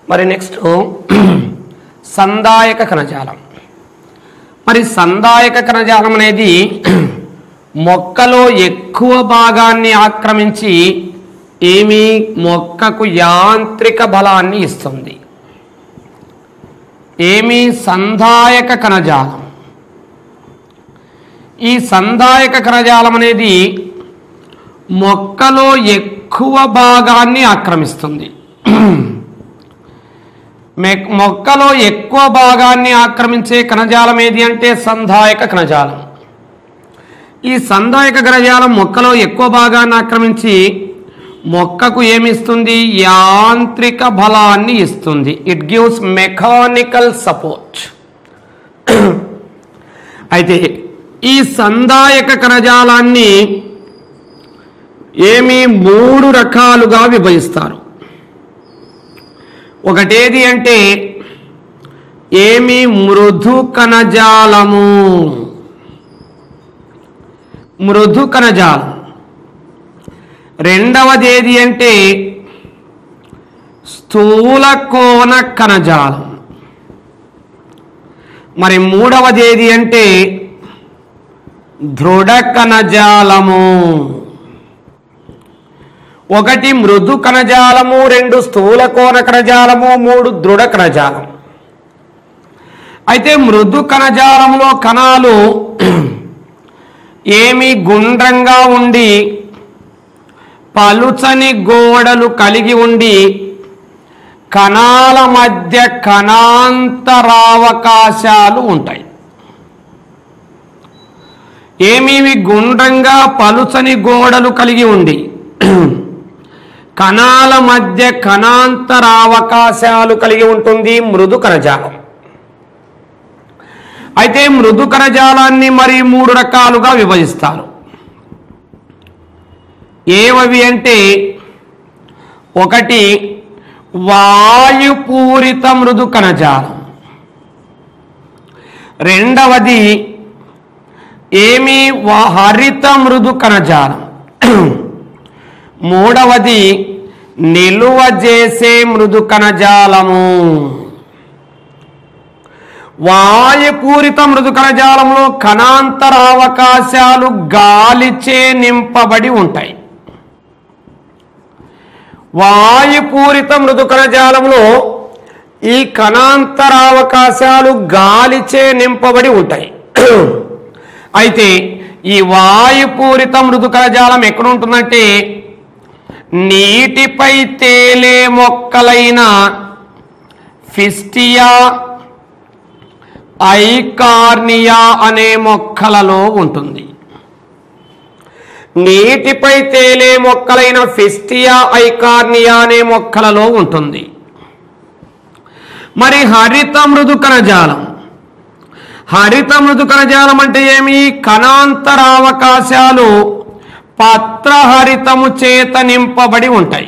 మరి నెక్స్ట్ సందాయక కణజాలం మరి సందాయక కణజాలం అనేది మొక్కలో ఎక్కువ భాగాన్ని ఆక్రమించి ఏమి మొక్కకు యాంత్రిక బలాన్ని ఇస్తుంది ఏమి సంధాయక కణజాలం ఈ సంధాయక కణజాలం అనేది మొక్కలో ఎక్కువ భాగాన్ని ఆక్రమిస్తుంది మె- మొక్కలో ఎక్కువ భాగాన్ని ఆక్రమించే కణజాలం ఏది అంటే సంధాయక కణజాలం ఈ సంధాయక కణజాలం మొక్కలో ఎక్కువ భాగాన్ని ఆక్రమించి మొక్కకు ఏమిస్తుంది యాంత్రిక బలాన్ని ఇస్తుంది ఇట్ గివ్స్ మెకానికల్ సపోర్ట్ అయితే ఈ సంధాయక కణజాలాన్ని ఏమి మూడు రకాలుగా విభజిస్తారు ఒకటేది అంటే ఏమి మృదు కణజాలము మృదు కణజాలం రెండవది ఏది అంటే స్థూల కోణ కణజాలం మరి మూడవది ఏది అంటే దృఢ కణజాలము ఒకటి మృదు కణజాలము రెండు స్థూల కోణ కణజాలము మూడు దృఢ కణజాలం అయితే మృదు కణజాలంలో కణాలు ఏమి గుండ్రంగా ఉండి పలుచని గోడలు కలిగి ఉండి కణాల మధ్య కణాంతరావకాశాలు ఉంటాయి ఏమి ఇవి గుండ్రంగా పలుచని గోడలు కలిగి ఉండి కణాల మధ్య కణాంతరావకాశాలు కలిగి ఉంటుంది మృదు కణజాలం అయితే మృదు కణజాలాన్ని మరి మూడు రకాలుగా విభజిస్తారు ఏవవి అంటే ఒకటి వాయుపూరిత మృదు కణజాలం రెండవది ఏమి వా- హరిత మృదు కణజాలం మూడవది నిలువ చేసే మృదు కణజాలము వాయుపూరిత మృదు కణజాలంలో కణాంతర అవకాశాలు గాలిచే నింపబడి ఉంటాయి వాయుపూరిత మృదు కణజాలంలో ఈ కణాంతరావకాశాలు గాలిచే నింపబడి ఉంటాయి అయితే ఈ వాయుపూరిత మృదు కణజాలం ఎక్కడ ఉంటుందంటే నీటిపై తేలే మొక్కలైన ఫిస్టియా ఐకార్నియా అనే మొక్కలలో ఉంటుంది నీటిపై తేలే మొక్కలైన ఫిస్టియా ఐకార్నియా అనే మొక్కలలో ఉంటుంది మరి హరిత మృదు కణజాలం హరిత మృదు కణజాలం అంటే ఏమి కణాంతరావకాశాలు పత్రహరితము చేత నింపబడి ఉంటాయి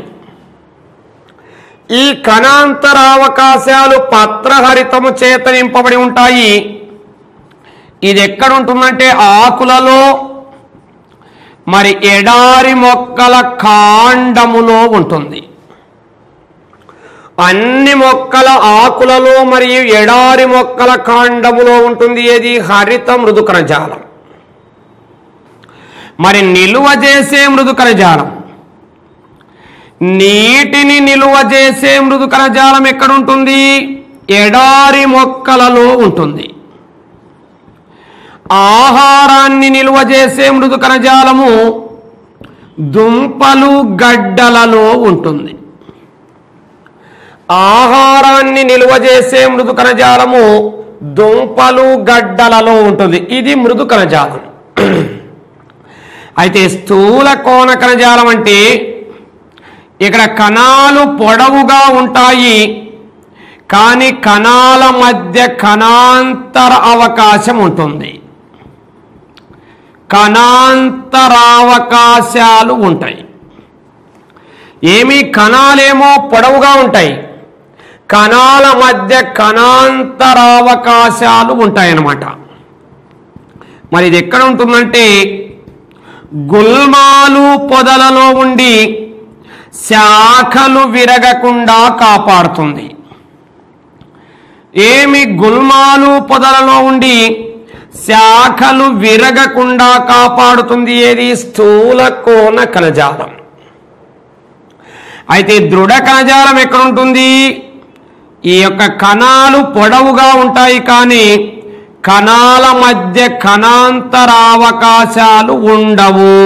ఈ కణాంతరావకాశాలు పత్రహరితము చేత నింపబడి ఉంటాయి ఇది ఎక్కడ ఉంటుందంటే ఆకులలో మరి ఎడారి మొక్కల కాండములో ఉంటుంది అన్ని మొక్కల ఆకులలో మరియు ఎడారి మొక్కల కాండములో ఉంటుంది ఏది హరిత మృదు కణజాలం మరి నిలువ చేసే మృదు కణజాలం నీటిని నిలువ చేసే మృదు కణజాలం ఎక్కడ ఉంటుంది ఎడారి మొక్కలలో ఉంటుంది ఆహారాన్ని నిలువ చేసే మృదు కణజాలము దుంపలు గడ్డలలో ఉంటుంది ఆహారాన్ని నిలువ చేసే మృదు కణజాలము దుంపలు గడ్డలలో ఉంటుంది ఇది మృదు కణజాలం అయితే స్థూల కోణ కణజాలం అంటే ఇక్కడ కణాలు పొడవుగా ఉంటాయి కానీ కణాల మధ్య కణాంతర అవకాశం ఉంటుంది కణాంతరావకాశాలు ఉంటాయి ఏమి కణాలేమో పొడవుగా ఉంటాయి కణాల మధ్య కణాంతరావకాశాలు ఉంటాయన్నమాట మరి ఇది ఎక్కడ ఉంటుందంటే గుల్మాలు పొదలలో ఉండి శాఖలు విరగకుండా కాపాడుతుంది ఏమి గుల్మాలు పొదలలో ఉండి శాఖలు విరగకుండా కాపాడుతుంది ఏది స్థూల కోణ కణజాలం అయితే దృఢ కణజాలం ఎక్కడుంటుంది ఈ యొక్క కణాలు పొడవుగా ఉంటాయి కానీ కణాల మధ్య కణాంతరావకాశాలు ఉండవు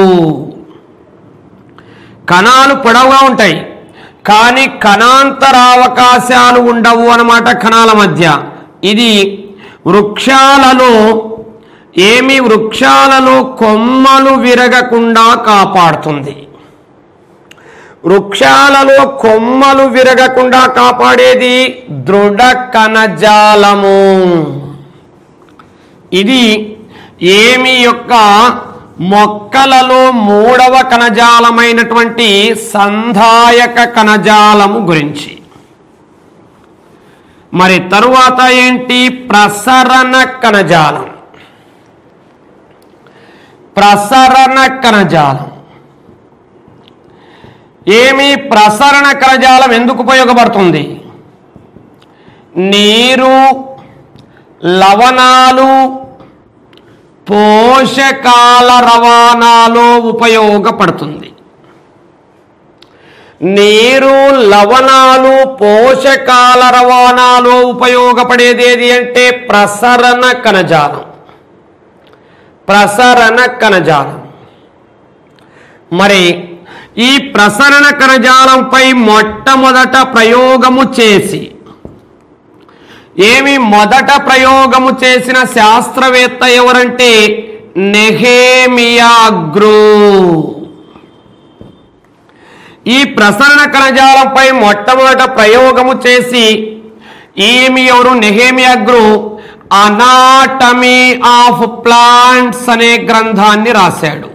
కణాలు పొడవుగా ఉంటాయి కానీ కణాంతరావకాశాలు ఉండవు అన్నమాట కణాల మధ్య ఇది వృక్షాలలో ఏమి వృక్షాలలో కొమ్మలు విరగకుండా కాపాడుతుంది వృక్షాలలో కొమ్మలు విరగకుండా కాపాడేది దృఢ కణజాలము ఇది ఏమి యొక్క మొక్కలలో మూడవ కణజాలమైనటువంటి సంధాయక కణజాలము గురించి మరి తరువాత ఏంటి ప్రసరణ కణజాలం ప్రసరణ కణజాలం ఏమి ప్రసరణ కణజాలం ఎందుకు ఉపయోగపడుతుంది నీరు లవణాలు పోషకాల రవాణాలో ఉపయోగపడుతుంది నీరు లవణాలు పోషకాల రవాణాలో ఉపయోగపడేది ఏది అంటే ప్రసరణ కణజాలం ప్రసరణ కణజాలం మరి ఈ ప్రసరణ కణజాలంపై మొట్టమొదట ప్రయోగము చేసి ఏమి మొదట ప్రయోగము చేసిన శాస్త్రవేత్త ఎవరంటే నెహేమియాగ్రూ ఈ ప్రసరణ కణజాలంపై మొట్టమొదట ప్రయోగము చేసి ఈమె ఎవరు నెహేమియాగ్రూ అనాటమీ ఆఫ్ ప్లాంట్స్ అనే గ్రంథాన్ని రాశాడు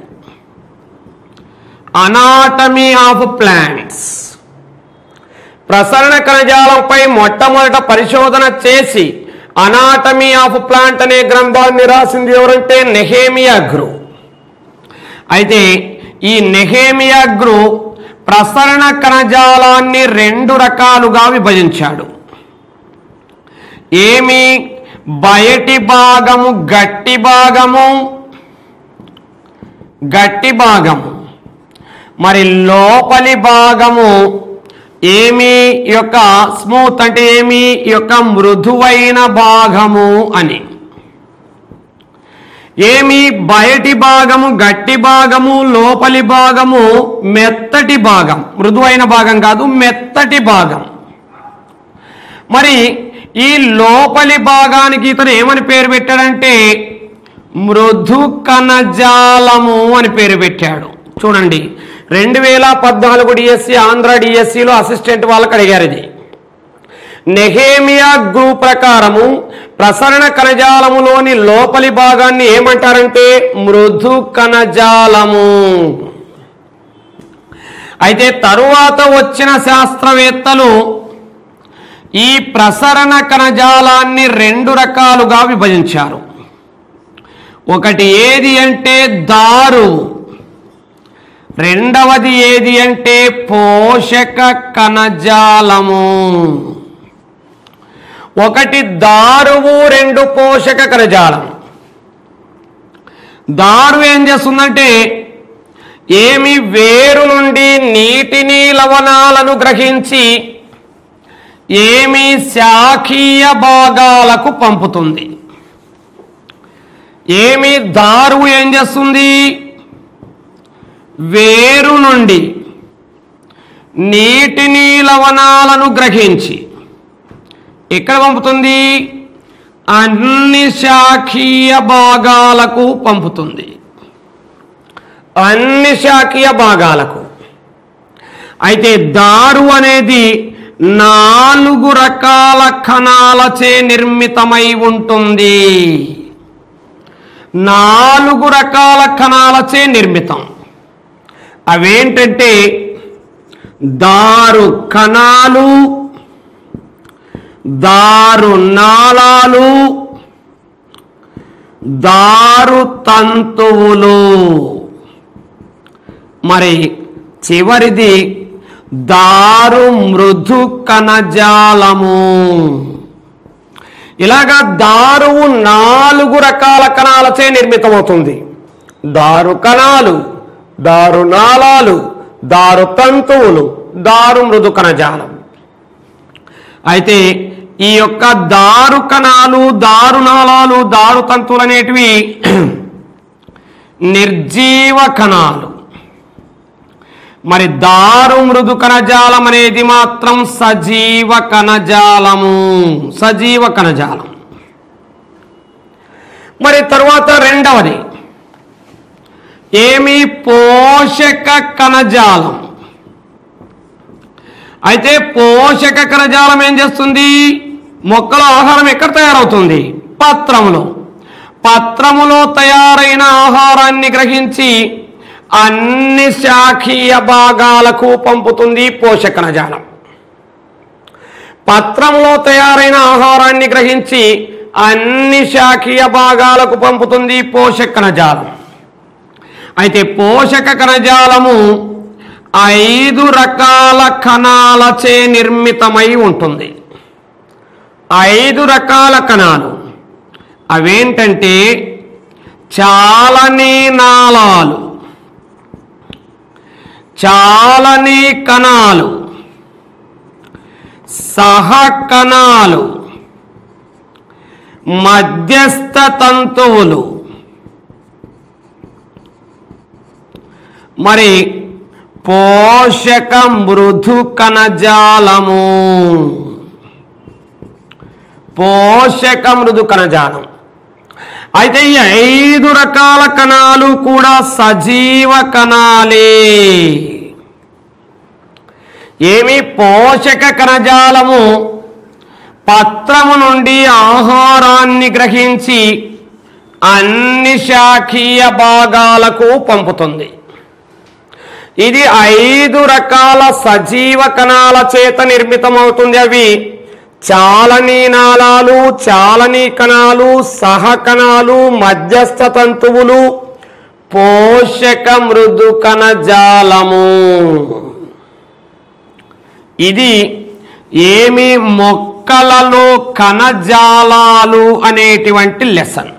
అనాటమీ ఆఫ్ ప్లాంట్స్ ప్రసరణ కణజాలంపై మొట్టమొదట పరిశోధన చేసి అనాటమీ ఆఫ్ ప్లాంట్ అనే గ్రంథాన్ని రాసింది ఎవరంటే నెహేమియాగ్రు అయితే ఈ నెహేమియాగ్రు ప్రసరణ కణజాలాన్ని రెండు రకాలుగా విభజించాడు ఏమి బయటి భాగము గట్టి భాగము గట్టి భాగము మరి లోపలి భాగము ఏమి యొక్క స్మూత్ అంటే ఏమి ఈ యొక్క మృదువైన భాగము అని ఏమి బయటి భాగము గట్టి భాగము లోపలి భాగము మెత్తటి భాగం మృదువైన భాగం కాదు మెత్తటి భాగం మరి ఈ లోపలి భాగానికి ఇతను ఏమని పేరు పెట్టాడంటే మృదు కణజాలము అని పేరు పెట్టాడు చూడండి రెండు వేల పద్నాలుగు డిఎస్సి ఆంధ్ర డిఎస్సిలో అసిస్టెంట్ వాళ్ళకి అడిగారు ఇది నెహేమియా గ్రూప్ ప్రకారము ప్రసరణ కణజాలములోని లోపలి భాగాన్ని ఏమంటారంటే మృదు కణజాలము అయితే తరువాత వచ్చిన శాస్త్రవేత్తలు ఈ ప్రసరణ కణజాలాన్ని రెండు రకాలుగా విభజించారు ఒకటి ఏది అంటే దారు రెండవది ఏది అంటే పోషక కణజాలము ఒకటి దారువు రెండు పోషక కణజాలం దారు ఏం చేస్తుందంటే ఏమి వేరు నుండి నీటిని లవణాలను గ్రహించి ఏమి శాఖీయ భాగాలకు పంపుతుంది ఏమి దారు ఏం చేస్తుంది వేరు నుండి నీటిని లవణాలను గ్రహించి ఎక్కడ పంపుతుంది అన్ని శాఖీయ భాగాలకు పంపుతుంది అన్ని శాఖీయ భాగాలకు అయితే దారు అనేది నాలుగు రకాల కణాలచే నిర్మితమై ఉంటుంది నాలుగు రకాల కణాలచే నిర్మితం అవేంటంటే దారు కణాలు దారు నాళాలు దారు తంతువులు మరి చివరిది దారు మృదు కణజాలము ఇలాగా దారువు నాలుగు రకాల కణాలచే నిర్మితమవుతుంది దారు కణాలు దారు నాళాలు దారు తంతువులు దారు మృదు కణజాలం అయితే ఈ యొక్క దారు కణాలు దారు నాళాలు దారు తంతువులు అనేటివి నిర్జీవ కణాలు మరి దారు మృదు కణజాలం అనేది మాత్రం సజీవ కణజాలము సజీవ కణజాలం మరి తరువాత రెండవది ఏమి పోషక కణజాలం అయితే పోషక కణజాలం ఏం చేస్తుంది మొక్కల ఆహారం ఎక్కడ తయారవుతుంది పత్రములో పత్రములో తయారైన ఆహారాన్ని గ్రహించి అన్ని శాఖీయ భాగాలకు పంపుతుంది పోషక కణజాలం పత్రంలో తయారైన ఆహారాన్ని గ్రహించి అన్ని శాఖీయ భాగాలకు పంపుతుంది పోషక కణజాలం అయితే పోషక కణజాలము ఐదు రకాల కణాలచే నిర్మితమై ఉంటుంది ఐదు రకాల కణాలు అవేంటంటే చాలని నాళాలు చాలని కణాలు సహకణాలు మధ్యస్థ తంతువులు మరి పోషక మృదు కణజాలము పోషక మృదు కణజాలం అయితే ఈ ఐదు రకాల కణాలు కూడా సజీవ కణాలే ఏమి పోషక కణజాలము పత్రము నుండి ఆహారాన్ని గ్రహించి అన్ని శాఖీయ భాగాలకు పంపుతుంది ఇది ఐదు రకాల సజీవ కణాల చేత నిర్మితమవుతుంది అవి చాలని నాళాలు చాలని కణాలు సహకణాలు మధ్యస్థ తంతువులు పోషక మృదు కణజాలము ఇది ఏమి మొక్కలలో కణజాలాలు అనేటువంటి లెసన్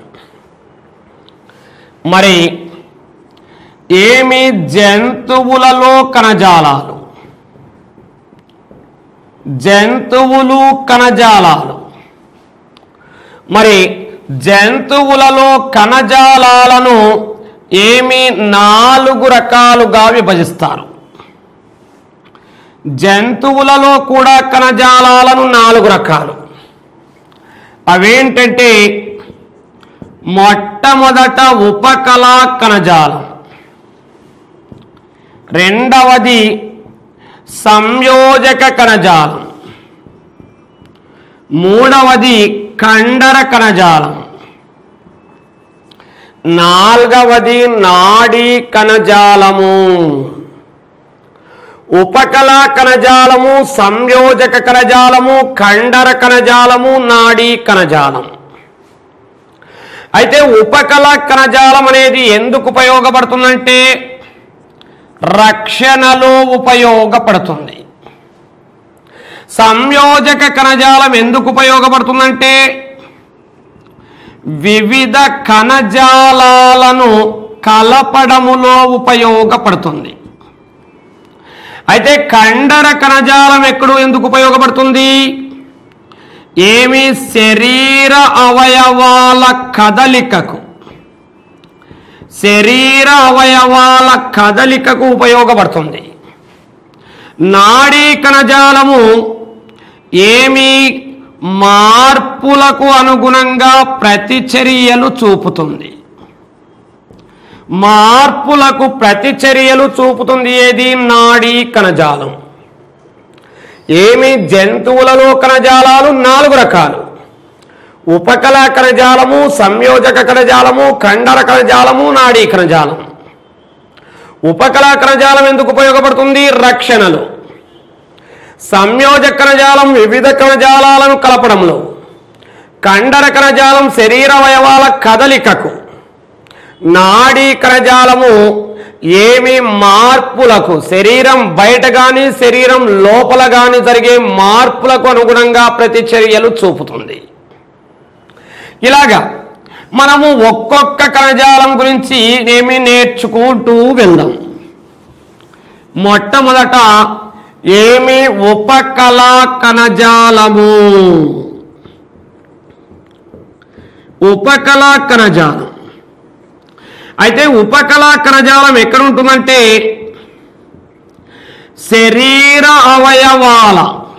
మరి ఏమి జంతువులలో కణజాలాలు జంతువులు కణజాలాలు మరి జంతువులలో కణజాలాలను ఏమి నాలుగు రకాలుగా విభజిస్తారు జంతువులలో కూడా కణజాలాలను నాలుగు రకాలు అవేంటంటే మొట్టమొదట ఉపకళా కణజాలం రెండవది సంయోజక కణజాలం మూడవది కండర కణజాలం నాల్గవది నాడీ కణజాలము ఉపకళా కణజాలము సంయోజక కణజాలము కండర కణజాలము నాడీ కణజాలం అయితే ఉపకళ కణజాలం అనేది ఎందుకు ఉపయోగపడుతుందంటే రక్షణలో ఉపయోగపడుతుంది సంయోజక కణజాలం ఎందుకు ఉపయోగపడుతుందంటే వివిధ కణజాలాలను కలపడములో ఉపయోగపడుతుంది అయితే కండర కణజాలం ఎక్కడు ఎందుకు ఉపయోగపడుతుంది ఏమి శరీర అవయవాల కదలికకు శరీర అవయవాల కదలికకు ఉపయోగపడుతుంది నాడీ కణజాలము ఏమి మార్పులకు అనుగుణంగా ప్రతిచర్యలు చూపుతుంది మార్పులకు ప్రతిచర్యలు చూపుతుంది ఏది నాడీ కణజాలం ఏమి జంతువులలో కణజాలాలు నాలుగు రకాలు ఉపకళ కణజాలము సంయోజక కణజాలము కండర కణజాలము నాడీ కణజాలం ఉపకళ కణజాలం ఎందుకు ఉపయోగపడుతుంది రక్షణలో సంయోజక కణజాలం వివిధ కణజాలాలను కలపడంలో కండర కణజాలం శరీర అవయవాల కదలికకు నాడీ కణజాలము ఏమి మార్పులకు శరీరం బయట కానీ శరీరం లోపల కానీ జరిగే మార్పులకు అనుగుణంగా ప్రతిచర్యలు చూపుతుంది ఇలాగా మనము ఒక్కొక్క కణజాలం గురించి ఏమి నేర్చుకుంటూ వెళ్దాం మొట్టమొదట ఏమి ఉపకళా కణజాలము ఉపకళా కణజాలం అయితే ఉపకళా కణజాలం ఎక్కడ ఉంటుందంటే శరీర అవయవాల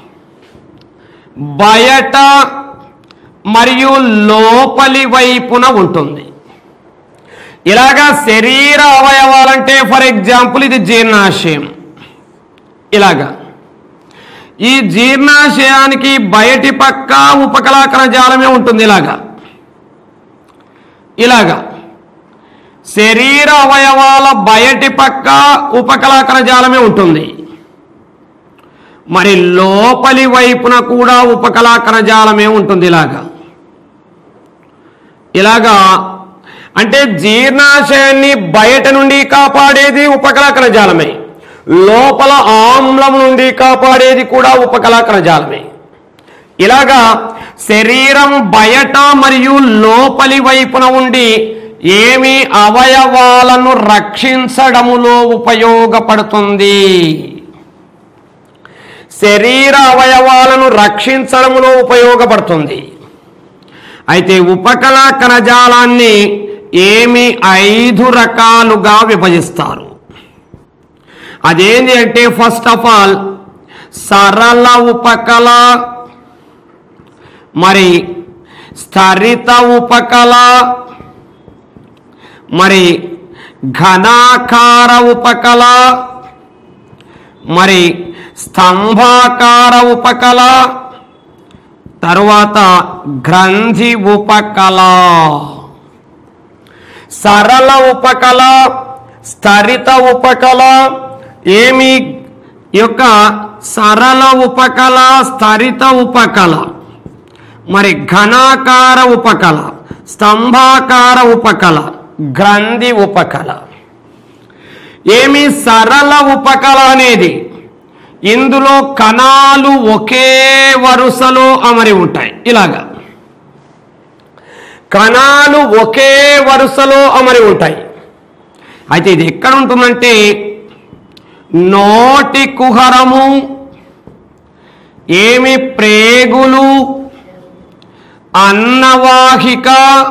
బయట మరియు లోపలి వైపున ఉంటుంది ఇలాగా శరీర అవయవాలంటే ఫర్ ఎగ్జాంపుల్ ఇది జీర్ణాశయం ఇలాగా ఈ జీర్ణాశయానికి బయటి పక్క ఉపకళా కణజాలమే ఉంటుంది ఇలాగా ఇలాగా శరీర అవయవాల బయటి పక్క ఉపకళా కణజాలమే ఉంటుంది మరి లోపలి వైపున కూడా ఉపకళా కణజాలమే ఉంటుంది ఇలాగా ఇలాగా అంటే జీర్ణాశయాన్ని బయట నుండి కాపాడేది ఉపకళా కణజాలమే లోపల ఆమ్లం నుండి కాపాడేది కూడా ఉపకళా కణజాలమే ఇలాగా శరీరం బయట మరియు లోపలి వైపున ఉండి ఏమి అవయవాలను రక్షించడములో ఉపయోగపడుతుంది శరీర అవయవాలను రక్షించడములో ఉపయోగపడుతుంది అయితే ఉపకళా కణజాలాన్ని ఏమి ఐదు రకాలుగా విభజిస్తారు అదేంటి అంటే ఫస్ట్ ఆఫ్ ఆల్ సరళ ఉపకళ మరి స్థరిత ఉపకళ మరి ఘనాకార ఉపకళ మరి స్తంభాకార ఉపకళ తరువాత గ్రంథి ఉపకళ సరళ ఉపకళ స్థరిత ఉపకళ ఏమి యొక్క సరళ ఉపకళ స్థరిత ఉపకళ మరి ఘనాకార ఉపకళ స్తంభాకార ఉపకళ గ్రంథి ఉపకళ ఏమి సరళ ఉపకళ అనేది ఇందులో కణాలు ఒకే వరుసలో అమరి ఉంటాయి ఇలాగా కణాలు ఒకే వరుసలో అమరి ఉంటాయి అయితే ఇది ఎక్కడ ఉంటుందంటే నోటి కుహరము ఏమి ప్రేగులు అన్నవాహిక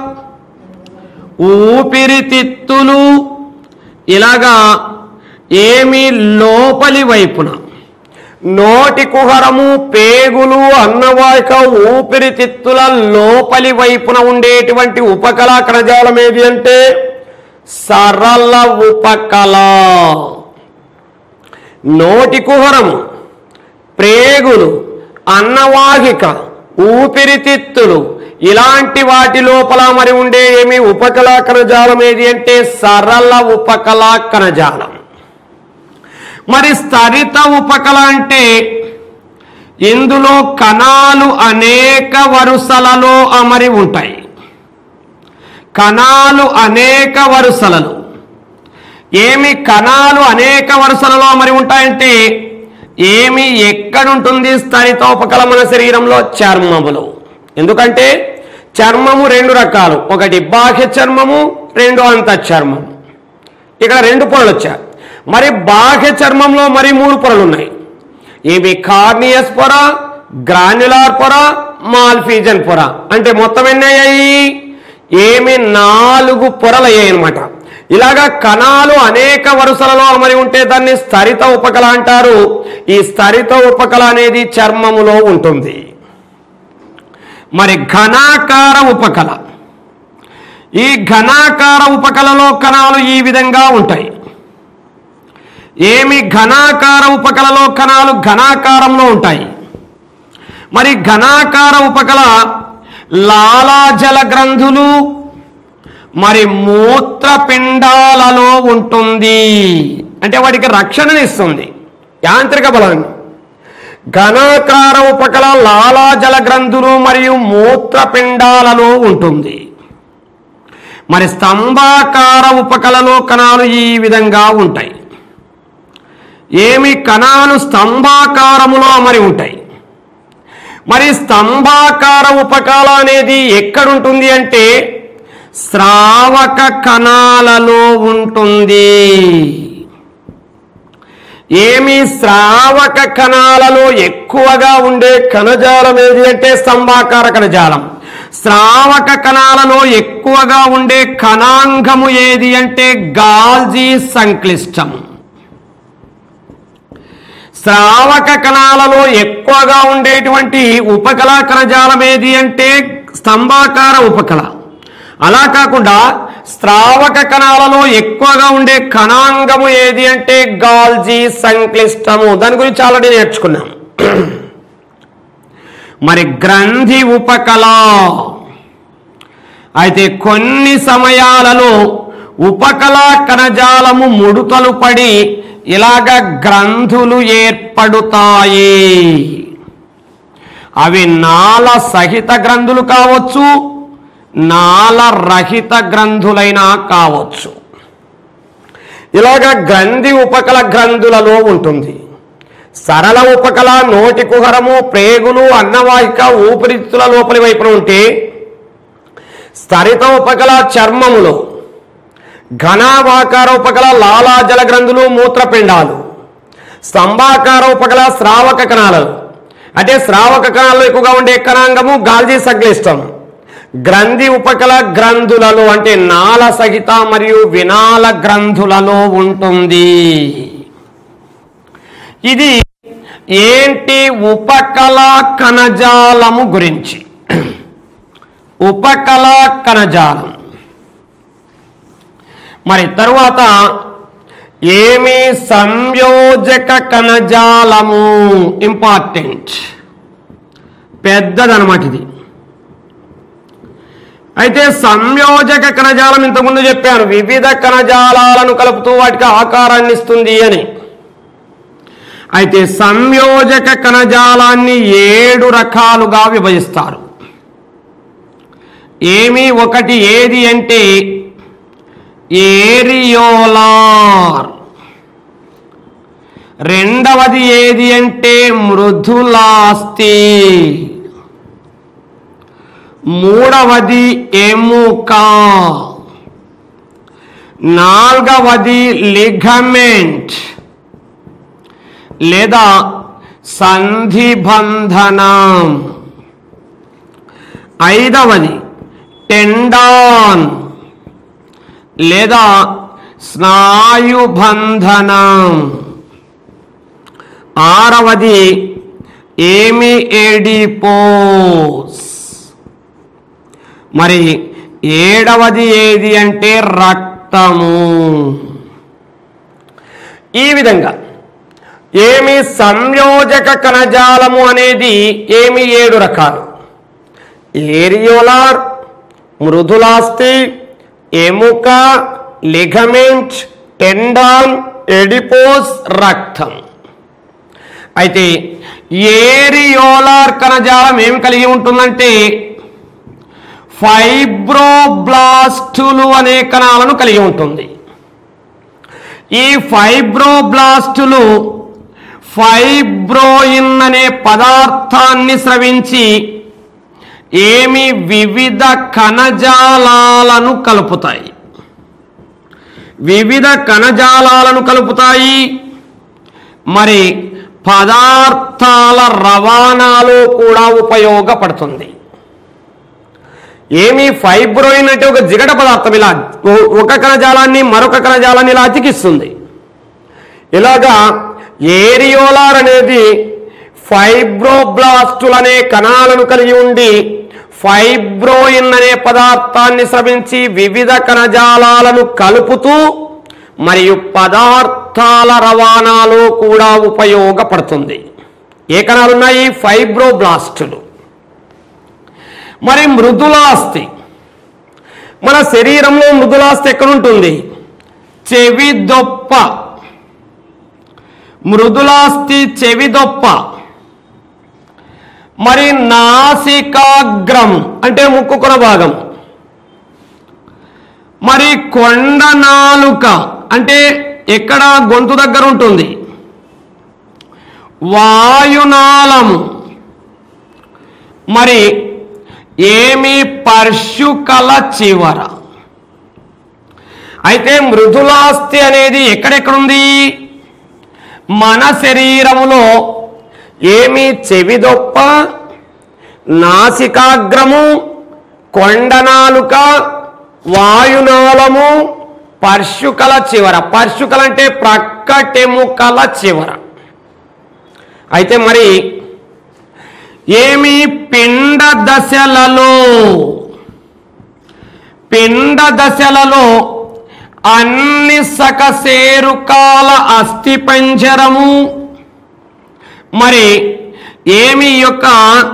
ఊపిరితిత్తులు ఇలాగా ఏమి లోపలి వైపున నోటి కుహరము పేగులు అన్నవాహిక ఊపిరితిత్తుల లోపలి వైపున ఉండేటువంటి ఉపకళా కణజాలం ఏది అంటే సరళ ఉపకళ నోటి కుహరము ప్రేగులు అన్నవాహిక ఊపిరితిత్తులు ఇలాంటి వాటి లోపల మరి ఉండే ఏమి ఉపకళా కణజాలం ఏది అంటే సరళ ఉపకళా కణజాలం మరి స్థరిత ఉపకళ అంటే ఇందులో కణాలు అనేక వరుసలలో అమరి ఉంటాయి కణాలు అనేక వరుసలలో ఏమి కణాలు అనేక వరుసలలో అమరి ఉంటాయంటే ఏమి ఎక్కడుంటుంది స్థరితోపకల మన శరీరంలో చర్మములో ఎందుకంటే చర్మము రెండు రకాలు ఒకటి బాహ్య చర్మము రెండు అంత చర్మము ఇక్కడ రెండు పొరలు వచ్చాయి మరి బాహ్య చర్మంలో మరి మూడు పొరలు ఉన్నాయి ఇవి కార్నియస్ పొర గ్రాన్యులార్ పొర మాల్ఫీజన్ పొర అంటే మొత్తం ఎన్ని అయ్యాయి ఏమి నాలుగు పొరలు అయ్యాయి అనమాట ఇలాగా కణాలు అనేక వరుసలలో అమరి ఉంటే దాన్ని స్థరిత ఉపకళ అంటారు ఈ స్థరిత ఉపకళ అనేది చర్మములో ఉంటుంది మరి ఘనాకార ఉపకళ ఈ ఘనాకార ఉపకళలో కణాలు ఈ విధంగా ఉంటాయి ఏమి ఘనాకార ఉపకళలో కణాలు ఘనాకారంలో ఉంటాయి మరి ఘనాకార ఉపకళ లాలాజల గ్రంథులు మరి మూత్రపిండాలలో ఉంటుంది అంటే వాటికి రక్షణనిస్తుంది యాంత్రిక బలాన్ని ఘనాకార ఉపకళ లాలాజల గ్రంథులు మరియు మూత్రపిండాలలో ఉంటుంది మరి స్తంభాకార ఉపకళలో కణాలు ఈ విధంగా ఉంటాయి ఏమి కణాలు స్తంభాకారములో అమరి ఉంటాయి మరి స్తంభాకార ఉపకళ అనేది ఎక్కడుంటుంది అంటే శ్రావక కణాలలో ఉంటుంది ఏమి శ్రావక కణాలలో ఎక్కువగా ఉండే కణజాలం ఏది అంటే స్తంభాకార కణజాలం శ్రావక కణాలలో ఎక్కువగా ఉండే కణాంగము ఏది అంటే గాల్జీ సంక్లిష్టం శ్రావక కణాలలో ఎక్కువగా ఉండేటువంటి ఉపకళ కణజాలం ఏది అంటే స్తంభాకార ఉపకళ అలా కాకుండా స్రావక కణాలలో ఎక్కువగా ఉండే కణాంగము ఏది అంటే గాల్జీ సంక్లిష్టము దాని గురించి ఆల్రెడీ నేర్చుకున్నాం మరి గ్రంథి ఉపకళ అయితే కొన్ని సమయాలలో ఉపకళ కణజాలము ముడుతలు పడి ఇలాగ గ్రంథులు ఏర్పడుతాయి అవి నాల సహిత గ్రంథులు కావచ్చు నాల రహిత గ్రంథులైనా కావచ్చు ఇలాగ గ్రంథి ఉపకల గ్రంథులలో ఉంటుంది సరళ ఉపకల నోటి కుహరము ప్రేగులు అన్నవాహిక ఊపిరితిత్తుల లోపలి వైపున ఉంటే స్థరిత ఉపకల చర్మములో ఘనావాకార ఉపకల లాలాజల గ్రంథులు మూత్రపిండాలు స్తంభాకార ఉపకల శ్రావక కణాలు అంటే శ్రావక కణాల్లో ఎక్కువగా ఉండే కణాంగము గాల్జీ సంక్లిష్టం గ్రంథి ఉపకల గ్రంథులలో అంటే నాల సహిత మరియు వినాల గ్రంథులలో ఉంటుంది ఇది ఏంటి ఉపకళ కణజాలము గురించి ఉపకళ కణజాలం మరి తరువాత ఏమి సంయోజక కణజాలము ఇంపార్టెంట్ పెద్దదనమాట ఇది అయితే సంయోజక కణజాలం ఇంతకుముందు చెప్పాను వివిధ కణజాలాలను కలుపుతూ వాటికి ఆకారాన్ని ఇస్తుంది అని అయితే సంయోజక కణజాలాన్ని ఏడు రకాలుగా విభజిస్తారు ఏమి ఒకటి ఏది అంటే ఏరియోలార్ రెండవది ఏది అంటే మృదులాస్తి మూడవది ఎముక నాలుగవది లిగమెంట్ లేదా సంధిబంధనం ఐదవది టెండాన్ లేదా స్నాయుబంధనం ఆరవది ఏమి ఎడిపోస్ మరి ఏడవది ఏది అంటే రక్తము ఈ విధంగా ఏమి సంయోజక కణజాలము అనేది ఏమి ఏడు రకాలు ఏరియోలార్ మృదులాస్తి ఎముక లిగమెంట్ టెండాన్ ఎడిపోస్ రక్తం అయితే ఏరియోలార్ కణజాలం ఏం కలిగి ఉంటుందంటే ఫైబ్రోబ్లాస్టులు అనే కణాలను కలిగి ఉంటుంది ఈ ఫైబ్రోబ్లాస్టులు ఫైబ్రోయిన్ అనే పదార్థాన్ని స్రవించి ఏమి వివిధ కణజాలాలను కలుపుతాయి వివిధ కణజాలాలను కలుపుతాయి మరి పదార్థాల రవాణాలో కూడా ఉపయోగపడుతుంది ఏమి ఫైబ్రోయిన్ అంటే ఒక జిగట పదార్థం ఇలా ఓ- ఒక కణజాలాన్ని మరొక కణజాలాన్ని ఇలా అతికిస్తుంది ఇలాగా ఏరియోలార్ అనేది ఫైబ్రోబ్లాస్టులు అనే కణాలను కలిగి ఉండి ఫైబ్రోయిన్ అనే పదార్థాన్ని స్రవించి వివిధ కణజాలాలను కలుపుతూ మరియు పదార్థాల రవాణాలో కూడా ఉపయోగపడుతుంది ఏ కణాలు ఉన్నాయి ఫైబ్రోబ్లాస్టులు మరి మృదులాస్తి మన శరీరంలో మృదులాస్తి ఎక్కడుంటుంది చెవి దొప్ప మృదులాస్తి చెవి దొప్ప మరి నాసికాగ్రం అంటే ముక్కుకుల భాగం మరి కొండ నాలుక అంటే ఎక్కడ గొంతు దగ్గర ఉంటుంది వాయునాళము మరి ఏమి పర్శుకల చివర అయితే మృదులాస్థి అనేది ఎక్కడెక్కడుంది మన శరీరములో ఏమి చెవిదొప్ప నాసికాగ్రము కొండనాలుక వాయునాళము పర్శుకల చివర పర్శుకల అంటే ప్రక్కటెముకల చివర అయితే మరి ఏమి పిండ దశలలో పిండ దశలలో అన్ని సకశేరుకాల అస్థిపంజరము మరి ఏమి ఈ యొక్క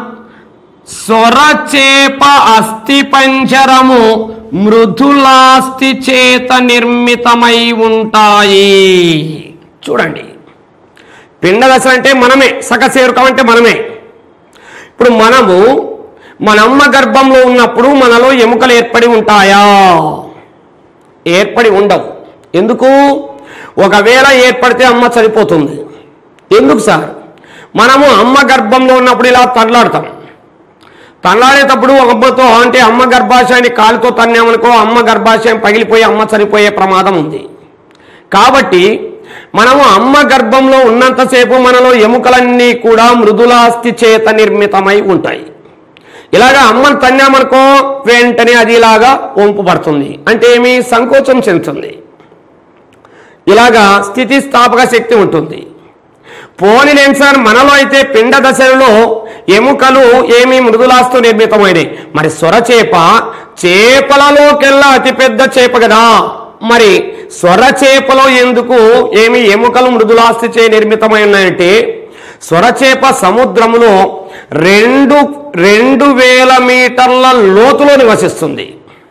సొరచేప అస్థిపంజరము మృదులాస్థి చేత నిర్మితమై ఉంటాయి చూడండి పిండ దశ అంటే మనమే సకశేరుకం అంటే మనమే ఇప్పుడు మనము మన అమ్మ గర్భంలో ఉన్నప్పుడు మనలో ఎముకలు ఏర్పడి ఉంటాయా ఏర్పడి ఉండవు ఎందుకు ఒకవేళ ఏర్పడితే అమ్మ చనిపోతుంది ఎందుకు సార్ మనము అమ్మ గర్భంలో ఉన్నప్పుడు ఇలా తట్లాడతాం తల్లాడేటప్పుడు అమ్మతో అంటే అమ్మ గర్భాశయాన్ని కాలుతో తన్నామనుకో అమ్మ గర్భాశయం పగిలిపోయి అమ్మ చనిపోయే ప్రమాదం ఉంది కాబట్టి మనము అమ్మ గర్భంలో ఉన్నంతసేపు మనలో ఎముకలన్నీ కూడా మృదులాస్థి చేత నిర్మితమై ఉంటాయి ఇలాగా అమ్మను తన్నామనుకో వెంటనే అది ఇలాగా వంపు పడుతుంది అంటే ఏమి సంకోచం చెందుతుంది ఇలాగా స్థితిస్థాపక శక్తి ఉంటుంది పోనిలేం సార్ మనలో అయితే పిండ దశలలో ఎముకలు ఏమి మృదులాస్తు నిర్మితమైనవి మరి సొరచేప చేపలలోకెల్లా అతిపెద్ద చేప కదా మరి సొరచేపలో ఎందుకు ఏమి ఎముకలు మృదులాస్తి చే నిర్మితమై ఉన్నాయంటే సొరచేప సముద్రములో రెండు రెండు వేల మీటర్ల లోతులో నివసిస్తుంది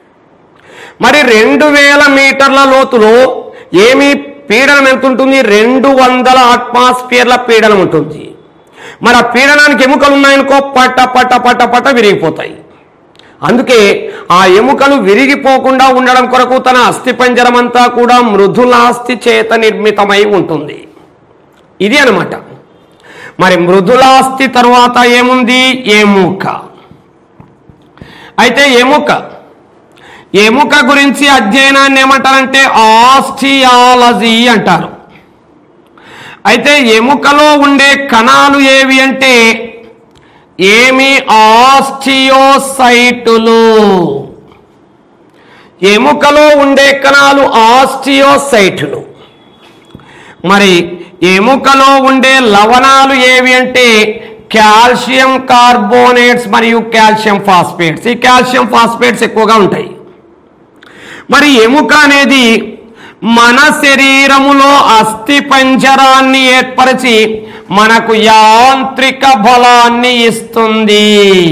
మరి రెండు వేల మీటర్ల లోతులో ఏమి పీడనం ఎంత ఉంటుంది రెండు వందల అట్మాస్ఫియర్ల పీడనం ఉంటుంది మరి ఆ పీడనానికి ఎముకలు ఉన్నాయనుకో పట్ట పట్ట పట్ట పట్ట విరిగిపోతాయి అందుకే ఆ ఎముకలు విరిగిపోకుండా ఉండడం కొరకు తన అస్థిపంజరం అంతా కూడా మృదులాస్థి చేత నిర్మితమై ఉంటుంది ఇది అన్నమాట మరి మృదులాస్థి తరువాత ఏముంది ఎముక అయితే ఎముక ఎముక గురించి అధ్యయనాన్ని ఏమంటారంటే ఆస్టియాలజీ అంటారు అయితే ఎముకలో ఉండే కణాలు ఏవి అంటే ఏమి ఆస్టియోసైటులు ఎముకలో ఉండే కణాలు ఆస్టియోసైటులు మరి ఎముకలో ఉండే లవణాలు ఏవి అంటే కాల్షియం కార్బోనేట్స్ మరియు కాల్షియం ఫాస్ఫేట్స్ ఈ కాల్షియం ఫాస్ఫేట్స్ ఎక్కువగా ఉంటాయి మరి ఎముక అనేది మన శరీరములో అస్థి పంజరాన్ని ఏర్పరిచి మనకు యాంత్రిక బలాన్ని ఇస్తుంది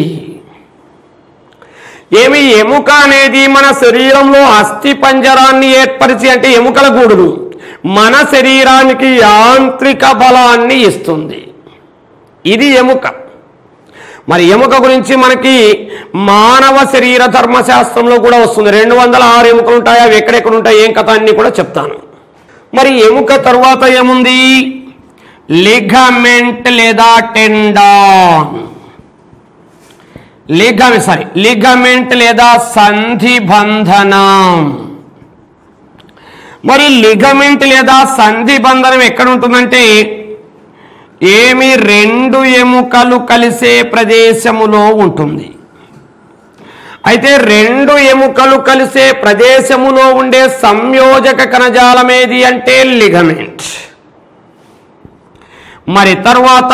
ఏమి ఎముక అనేది మన శరీరంలో అస్థి పంజరాన్ని ఏర్పరిచి అంటే ఎముకల గూడును మన శరీరానికి యాంత్రిక బలాన్ని ఇస్తుంది ఇది ఎముక మరి ఎముక గురించి మనకి మానవ శరీర ధర్మశాస్త్రంలో కూడా వస్తుంది రెండు వందల ఆరు ఎముకలు ఉంటాయి అవి ఎక్కడెక్కడ ఉంటాయి ఏం కథ అన్ని కూడా చెప్తాను మరి ఎముక తరువాత ఏముంది లిగమెంట్ లేదా టెండాన్ లిగమె సారీ లిగమెంట్ లేదా సంధి బంధనం మరి లిగమెంట్ లేదా సంధి బంధనం ఎక్కడ ఉంటుందంటే ఏమి రెండు ఎముకలు కలిసే ప్రదేశములో ఉంటుంది అయితే రెండు ఎముకలు కలిసే ప్రదేశములో ఉండే సంయోజక కణజాలం ఏది అంటే లిగమెంట్ మరి తర్వాత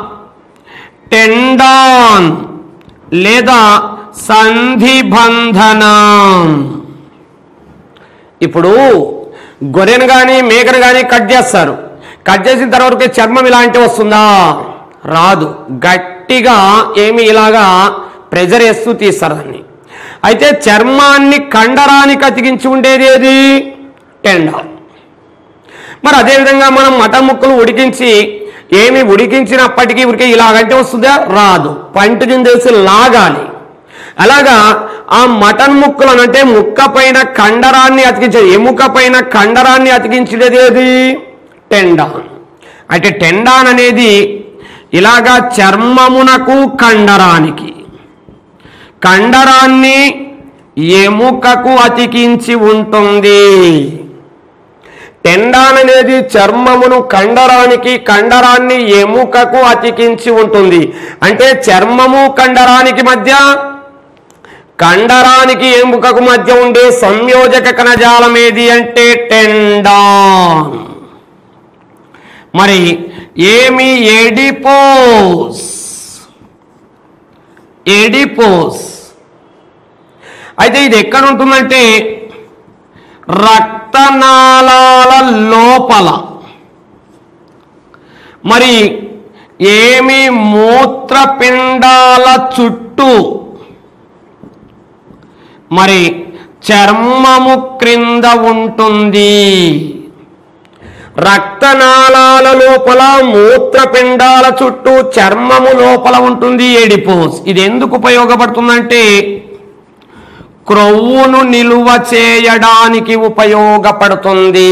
టెండాన్ లేదా సంధి బంధనం ఇప్పుడు గొర్రెను కానీ మేకను కానీ కట్ చేస్తారు కట్ చేసిన తర్వాత చర్మం ఇలాంటి వస్తుందా రాదు గట్టిగా ఏమి ఇలాగా ప్రెజర్ వేస్తూ తీస్తారు దాన్ని అయితే చర్మాన్ని కండరానికి అతికించి ఉండేది ఏది టెండాన్ మరి అదేవిధంగా మనం మటన్ ముక్కలు ఉడికించి ఏమి ఉడికించినప్పటికీ ఉడికి ఇలాగంటే వస్తుందా రాదు పంట కిందేసి లాగాలి అలాగా ఆ మటన్ ముక్కలు అంటే ముక్క పైన కండరాన్ని అతికించేది ఎముక పైన కండరాన్ని అతికించేది ఏది టెండాన్ అంటే టెండాన్ అనేది ఇలాగా చర్మమునకు కండరానికి కండరాన్ని ఎముకకు అతికించి ఉంటుంది టెండాన్ అనేది చర్మమును కండరానికి కండరాన్ని ఎముకకు అతికించి ఉంటుంది అంటే చర్మము కండరానికి మధ్య కండరానికి ఎముకకు మధ్య ఉండే సంయోజక కణజాలం ఏది అంటే టెండాన్ మరి ఏమి ఎడిపోస్ ఎడిపోస్ అయితే ఇది ఎక్కడ ఉంటుందంటే రక్తనాళాల లోపల మరి ఏమి మూత్రపిండాల చుట్టూ మరి చర్మము క్రింద ఉంటుంది రక్తనాళాల లోపల మూత్రపిండాల చుట్టూ చర్మము లోపల ఉంటుంది ఎడిపోస్ ఇది ఎందుకు ఉపయోగపడుతుందంటే క్రొవ్వును నిలువ చేయడానికి ఉపయోగపడుతుంది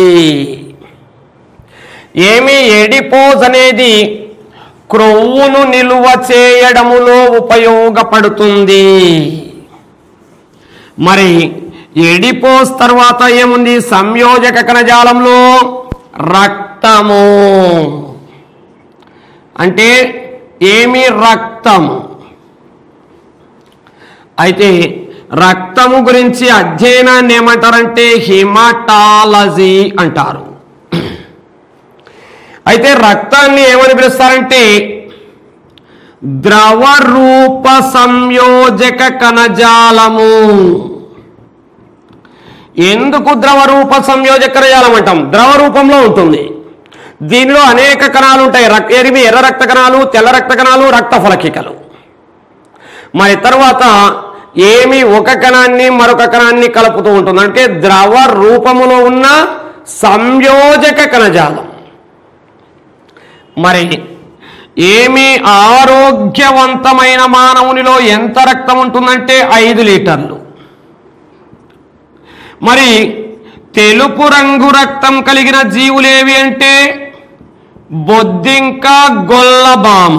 ఏమి ఎడిపోజ్ అనేది క్రొవ్వును నిలువ చేయడములో ఉపయోగపడుతుంది మరి ఎడిపోస్ తర్వాత ఏముంది సంయోజక కణజాలంలో రక్తము అంటే ఏమి రక్తము అయితే రక్తము గురించి అధ్యయనాన్ని ఏమంటారంటే హిమటాలజీ అంటారు అయితే రక్తాన్ని ఏమని పిలుస్తారంటే ద్రవ రూప సంయోజక కణజాలము ఎందుకు ద్రవ రూప సంయోజక కణజాలం అంటాం ద్రవ రూపంలో ఉంటుంది దీనిలో అనేక కణాలు ఉంటాయి రక్ ఎరివి ఎర్ర రక్త కణాలు తెల్ల రక్త కణాలు రక్త ఫలకికలు మరి తర్వాత ఏమి ఒక కణాన్ని మరొక కణాన్ని కలుపుతూ ఉంటుంది అంటే ద్రవ రూపములో ఉన్న సంయోజక కణజాలం మరి ఏమి ఆరోగ్యవంతమైన మానవునిలో ఎంత రక్తం ఉంటుందంటే ఐదు లీటర్లు మరి తెలుపు రంగు రక్తం కలిగిన జీవులేవి అంటే బొద్దింక గొల్లబామ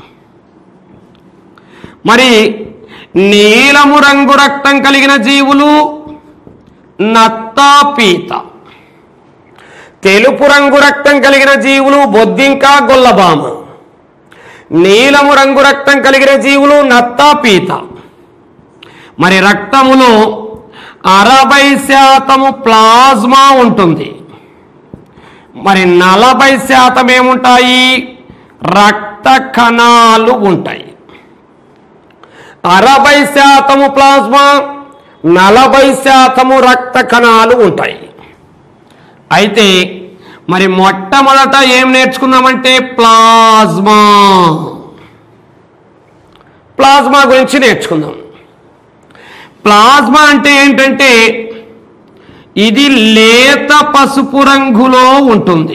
మరి నీలము రంగు రక్తం కలిగిన జీవులు నత్తాపీత తెలుపు రంగు రక్తం కలిగిన జీవులు బొద్దింక గొల్లబామ నీలము రంగు రక్తం కలిగిన జీవులు నత్తాపీత మరి రక్తములో అరవై శాతము ప్లాజ్మా ఉంటుంది మరి నలభై శాతం ఏముంటాయి రక్త కణాలు ఉంటాయి అరవై శాతము ప్లాజ్మా నలభై శాతము రక్త కణాలు ఉంటాయి అయితే మరి మొట్టమొదట ఏం నేర్చుకుందామంటే ప్లాజ్మా ప్లాజ్మా గురించి నేర్చుకుందాం ప్లాజ్మా అంటే ఏంటంటే ఇది లేత పసుపు రంగులో ఉంటుంది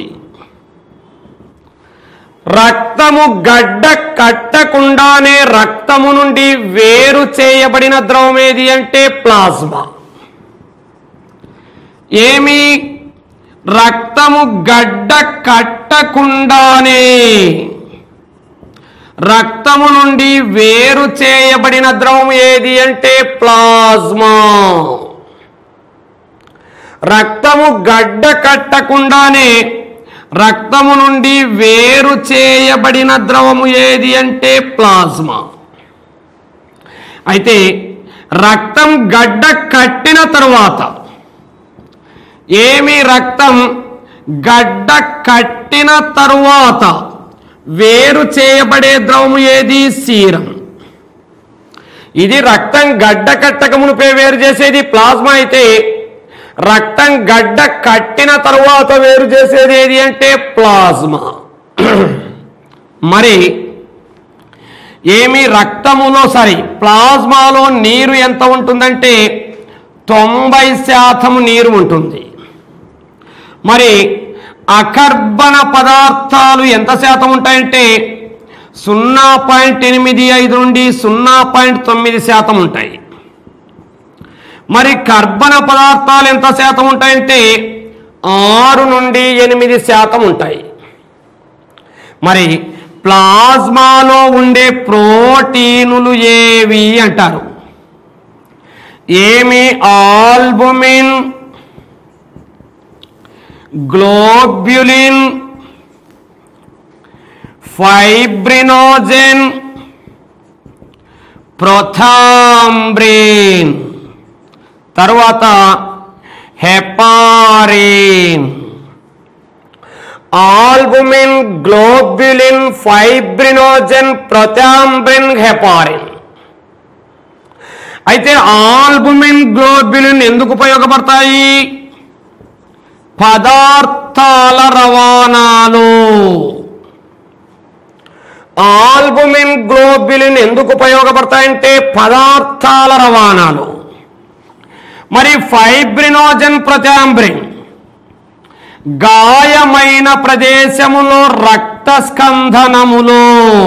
రక్తము గడ్డ కట్టకుండానే రక్తము నుండి వేరు చేయబడిన ద్రవం ఏది అంటే ప్లాజ్మా ఏమి రక్తము గడ్డ కట్టకుండానే రక్తము నుండి వేరు చేయబడిన ద్రవం ఏది అంటే ప్లాజ్మా రక్తము గడ్డ కట్టకుండానే రక్తము నుండి వేరు చేయబడిన ద్రవము ఏది అంటే ప్లాజ్మా అయితే రక్తం గడ్డ కట్టిన తరువాత ఏమి రక్తం గడ్డ కట్టిన తరువాత వేరు చేయబడే ద్రవము ఏది సీరం ఇది రక్తం గడ్డ కట్టకమునిపై వేరు చేసేది ప్లాజ్మా అయితే రక్తం గడ్డ కట్టిన తరువాత వేరు చేసేది ఏది అంటే ప్లాజ్మా మరి ఏమి రక్తములో సారీ ప్లాజ్మాలో నీరు ఎంత ఉంటుందంటే తొంభై శాతం నీరు ఉంటుంది మరి అకర్బన పదార్థాలు ఎంత శాతం ఉంటాయంటే సున్నా పాయింట్ ఎనిమిది ఐదు నుండి సున్నా పాయింట్ తొమ్మిది శాతం ఉంటాయి మరి కర్బన పదార్థాలు ఎంత శాతం ఉంటాయంటే ఆరు నుండి ఎనిమిది శాతం ఉంటాయి మరి ప్లాజ్మాలో ఉండే ప్రోటీనులు ఏవి అంటారు ఏమి ఆల్బుమిన్ గ్లోబ్యులిన్ ఫైబ్రినోజెన్ ప్రొథాంబ్రిన్ తరువాత heparin albumin globulin fibrinogen prothrombin heparin అయితే ఆల్బుమిన్ గ్లోబ్యులిన్ ఎందుకు ఉపయోగపడతాయి పదార్థాల రవాణాలు ఆల్బుమిన్ గ్లోబ్యులిన్ ఎందుకు ఉపయోగపడతాయంటే పదార్థాల రవాణాలు మరి ఫైబ్రినోజన్ ప్రత్యాంబ్రిన్ గాయమైన ప్రదేశములో రక్త స్కంధనములో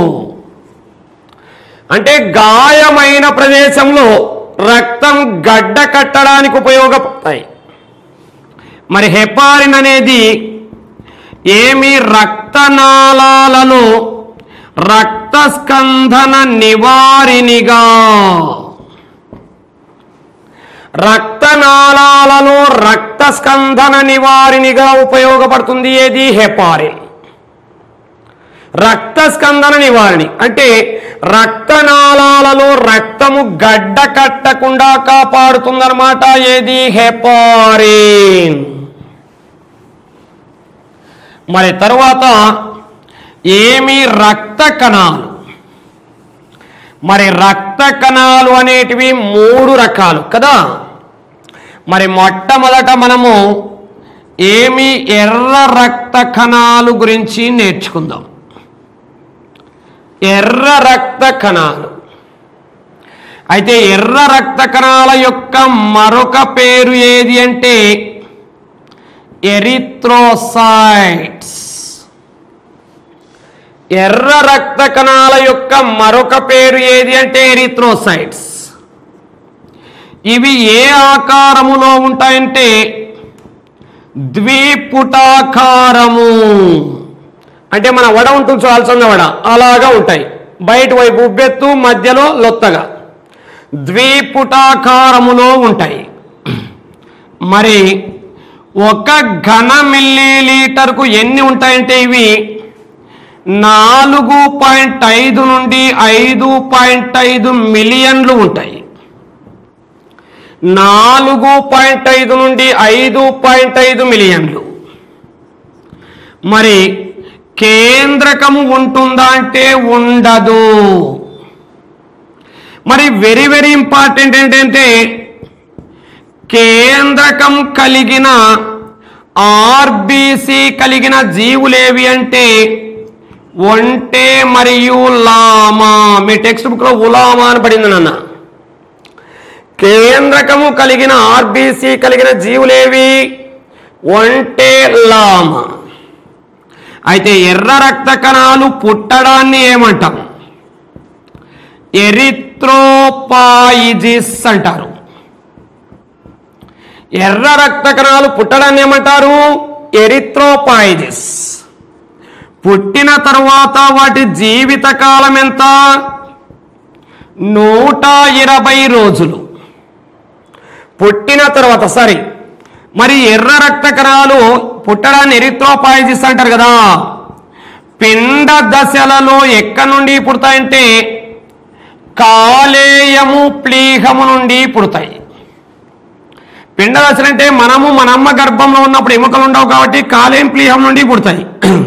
అంటే గాయమైన ప్రదేశంలో రక్తం గడ్డ కట్టడానికి ఉపయోగపడతాయి మరి హెపారిన్ అనేది ఏమి రక్తనాళాలలో రక్తస్కంధన నివారినిగా రక్తనాళాలలో రక్తస్కంధన నివారినిగా ఉపయోగపడుతుంది ఏది హెపారిన్ రక్తస్కందన నివారణి అంటే రక్తనాళాలలో రక్తము గడ్డ కట్టకుండా కాపాడుతుందన్నమాట ఏది హెపారిన్ మరి తరువాత ఏమి రక్త కణాలు మరి రక్త కణాలు అనేటివి మూడు రకాలు కదా మరి మొట్టమొదట మనము ఏమి ఎర్ర రక్త కణాలు గురించి నేర్చుకుందాం ఎర్ర రక్త కణాలు అయితే ఎర్ర రక్త కణాల యొక్క మరొక పేరు ఏది అంటే ఎరిథ్రోసైట్స్ ఎర్ర రక్త కణాల యొక్క మరొక పేరు ఏది అంటే ఎరిథ్రోసైట్స్ ఇవి ఏ ఆకారములో ఉంటాయంటే ద్విపుటాకారము అంటే మన వడ ఉంటుంది చూడాల్సిన వడ అలాగా ఉంటాయి బయట వైపు ఉబ్బెత్తు మధ్యలో లొత్తగా ద్విపుటాకారములో ఉంటాయి మరి ఒక ఘన మిల్లీ లీటర్కు ఎన్ని ఉంటాయంటే ఇవి నాలుగు పాయింట్ ఐదు నుండి ఐదు పాయింట్ ఐదు మిలియన్లు ఉంటాయి నాలుగు పాయింట్ ఐదు నుండి ఐదు పాయింట్ ఐదు మిలియన్లు మరి కేంద్రకము ఉంటుందా అంటే ఉండదు మరి వెరీ వెరీ ఇంపార్టెంట్ ఏంటంటే కేంద్రకం కలిగిన ఆర్బిసి కలిగిన జీవులేవి అంటే ఒంటె మరియు లామా మీ టెక్స్ట్ బుక్లో ఉలామా అని పడింది నాన్న కేంద్రకము కలిగిన ఆర్బిసి కలిగిన జీవులేవి ఒంటె లామా అయితే ఎర్ర రక్త కణాలు పుట్టడాన్ని ఏమంటాం ఎరిథ్రోపాయిజిస్ అంటారు ఎర్ర రక్త కణాలు పుట్టడాన్ని ఏమంటారు ఎరిథ్రోపాయిజిస్ పుట్టిన తర్వాత వాటి జీవిత కాలం ఎంత నూట ఇరవై రోజులు పుట్టిన తర్వాత సరే మరి ఎర్ర రక్త కణాలు పుట్టడాన్ని ఎరిథ్రోపాయిజిస్ అంటారు కదా పిండ దశలలో ఎక్కడి నుండి పుడతాయంటే కాలేయము ప్లీహము నుండి పుడతాయి పిండ దశలు అంటే మనము మనమ్మ గర్భంలో ఉన్నప్పుడు ఎముకలు ఉండవు కాబట్టి కాలేయం ప్లీహం నుండి పుడతాయి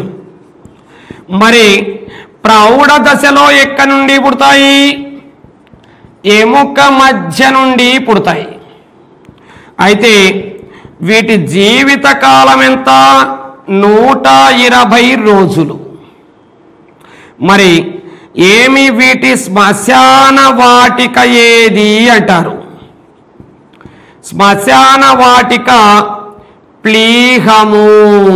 మరి ప్రౌఢ దశలో ఎక్కడి నుండి పుడతాయి ఎముక మధ్య నుండి పుడతాయి అయితే వీటి జీవిత కాలం ఎంత నూట ఇరవై రోజులు మరి ఏమి వీటి శ్మశాన వాటిక ఏది అంటారు శ్మశాన వాటిక ప్లీహము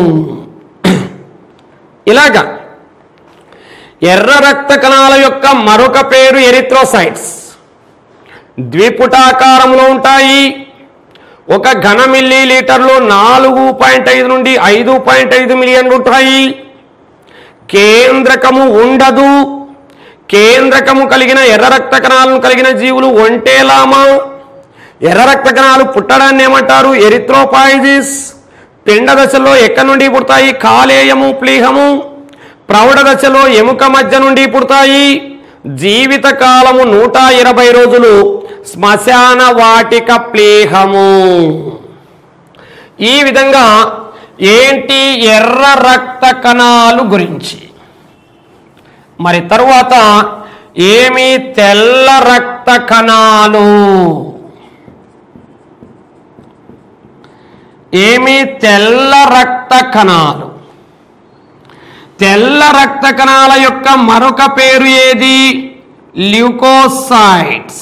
ఇలాగా ఎర్ర రక్త కణాల యొక్క మరొక పేరు ఎరిథ్రోసైట్స్ ద్విపుటాకారంలో ఉంటాయి ఒక ఘన మిల్లీ లీటర్లో నాలుగు పాయింట్ ఐదు నుండి ఐదు పాయింట్ ఐదు మిలియన్లు ఉంటాయి కేంద్రకము ఉండదు కేంద్రకము కలిగిన ఎర్ర రక్త కణాలను కలిగిన జీవులు ఒంటేలామా ఎర్ర రక్త కణాలు పుట్టడాన్ని ఏమంటారు ఎరిథ్రోపాయిజిస్ పిండ దశలో ఎక్కడి నుండి పుడతాయి కాలేయము ప్లీహము ప్రౌఢ దశలో ఎముక మధ్య నుండి పుడతాయి జీవిత కాలము నూట ఇరవై రోజులు శ్మశాన వాటిక ప్లీహము ఈ విధంగా ఏంటి ఎర్ర రక్త కణాలు గురించి మరి తరువాత ఏమి తెల్ల రక్త కణాలు ఏమి తెల్ల రక్త కణాలు తెల్ల రక్త కణాల యొక్క మరొక పేరు ఏది ల్యూకోసైట్స్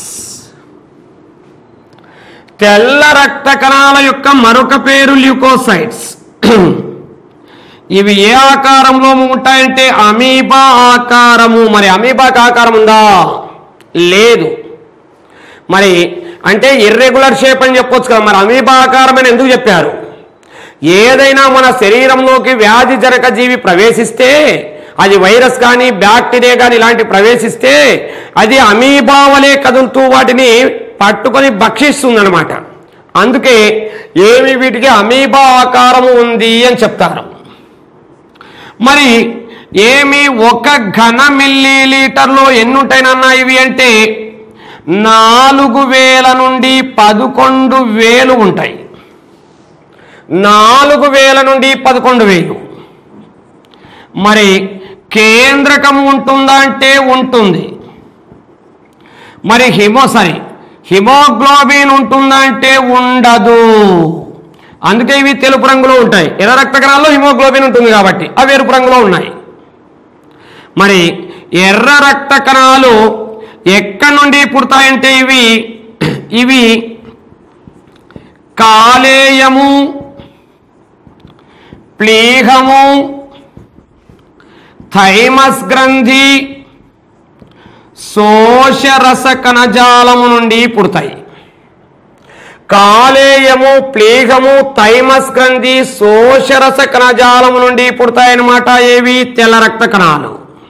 తెల్ల రక్త కణాల యొక్క మరొక పేరు ల్యూకోసైట్స్ ఇవి ఏ ఆకారంలో ఉంటాయంటే అమీబా ఆకారము మరి అమీబాకి ఆకారం ఉందా లేదు మరి అంటే ఇర్రెగ్యులర్ షేప్ అని చెప్పొచ్చు కదా మరి అమీబా ఆకారం అని ఎందుకు చెప్పారు ఏదైనా మన శరీరంలోకి వ్యాధి జరక జీవి ప్రవేశిస్తే అది వైరస్ కానీ బ్యాక్టీరియా కానీ ఇలాంటి ప్రవేశిస్తే అది అమీబా వలె కదులుతూ వాటిని పట్టుకొని భక్షిస్తుందన్నమాట అందుకే ఏమి వీటికి అమీబా ఆకారము ఉంది అని చెప్తారు మరి ఏమి ఒక ఘన మిల్లీ లీటర్లో ఎన్ని ఉంటాయినన్నా ఇవి అంటే నాలుగు వేల నుండి పదకొండు వేలు ఉంటాయి నాలుగు వేల నుండి పదకొండు వేలు మరి కేంద్రకం ఉంటుందా అంటే ఉంటుంది మరి హిమో సారీ హిమోగ్లోబిన్ ఉంటుందా అంటే ఉండదు అందుకే ఇవి తెలుపు రంగులో ఉంటాయి ఎర్ర రక్త కణాల్లో హిమోగ్లోబిన్ ఉంటుంది కాబట్టి అవి ఎరుపు రంగులో ఉన్నాయి మరి ఎర్ర రక్త కణాలు ఎక్కడి నుండి పుడతాయంటే ఇవి ఇవి కాలేయము ప్లీహము థైమస్ గ్రంథి శోషరస కణజాలము నుండి పుడతాయి కాలేయము ప్లీహము థైమస్ గ్రంథి శోషరస కణజాలము నుండి పుడతాయన్నమాట ఏవి తెల్ల రక్త కణాలు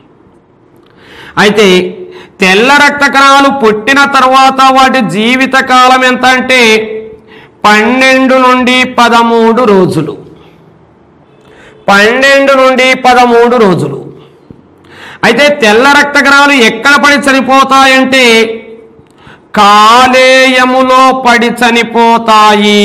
అయితే తెల్ల రక్త కణాలు పుట్టిన తర్వాత వాటి జీవిత కాలం ఎంత అంటే పన్నెండు నుండి పదమూడు రోజులు పన్నెండు నుండి పదమూడు రోజులు అయితే తెల్ల రక్త కణాలు ఎక్కడ పడి చనిపోతాయంటే కాలేయములో పడి చనిపోతాయి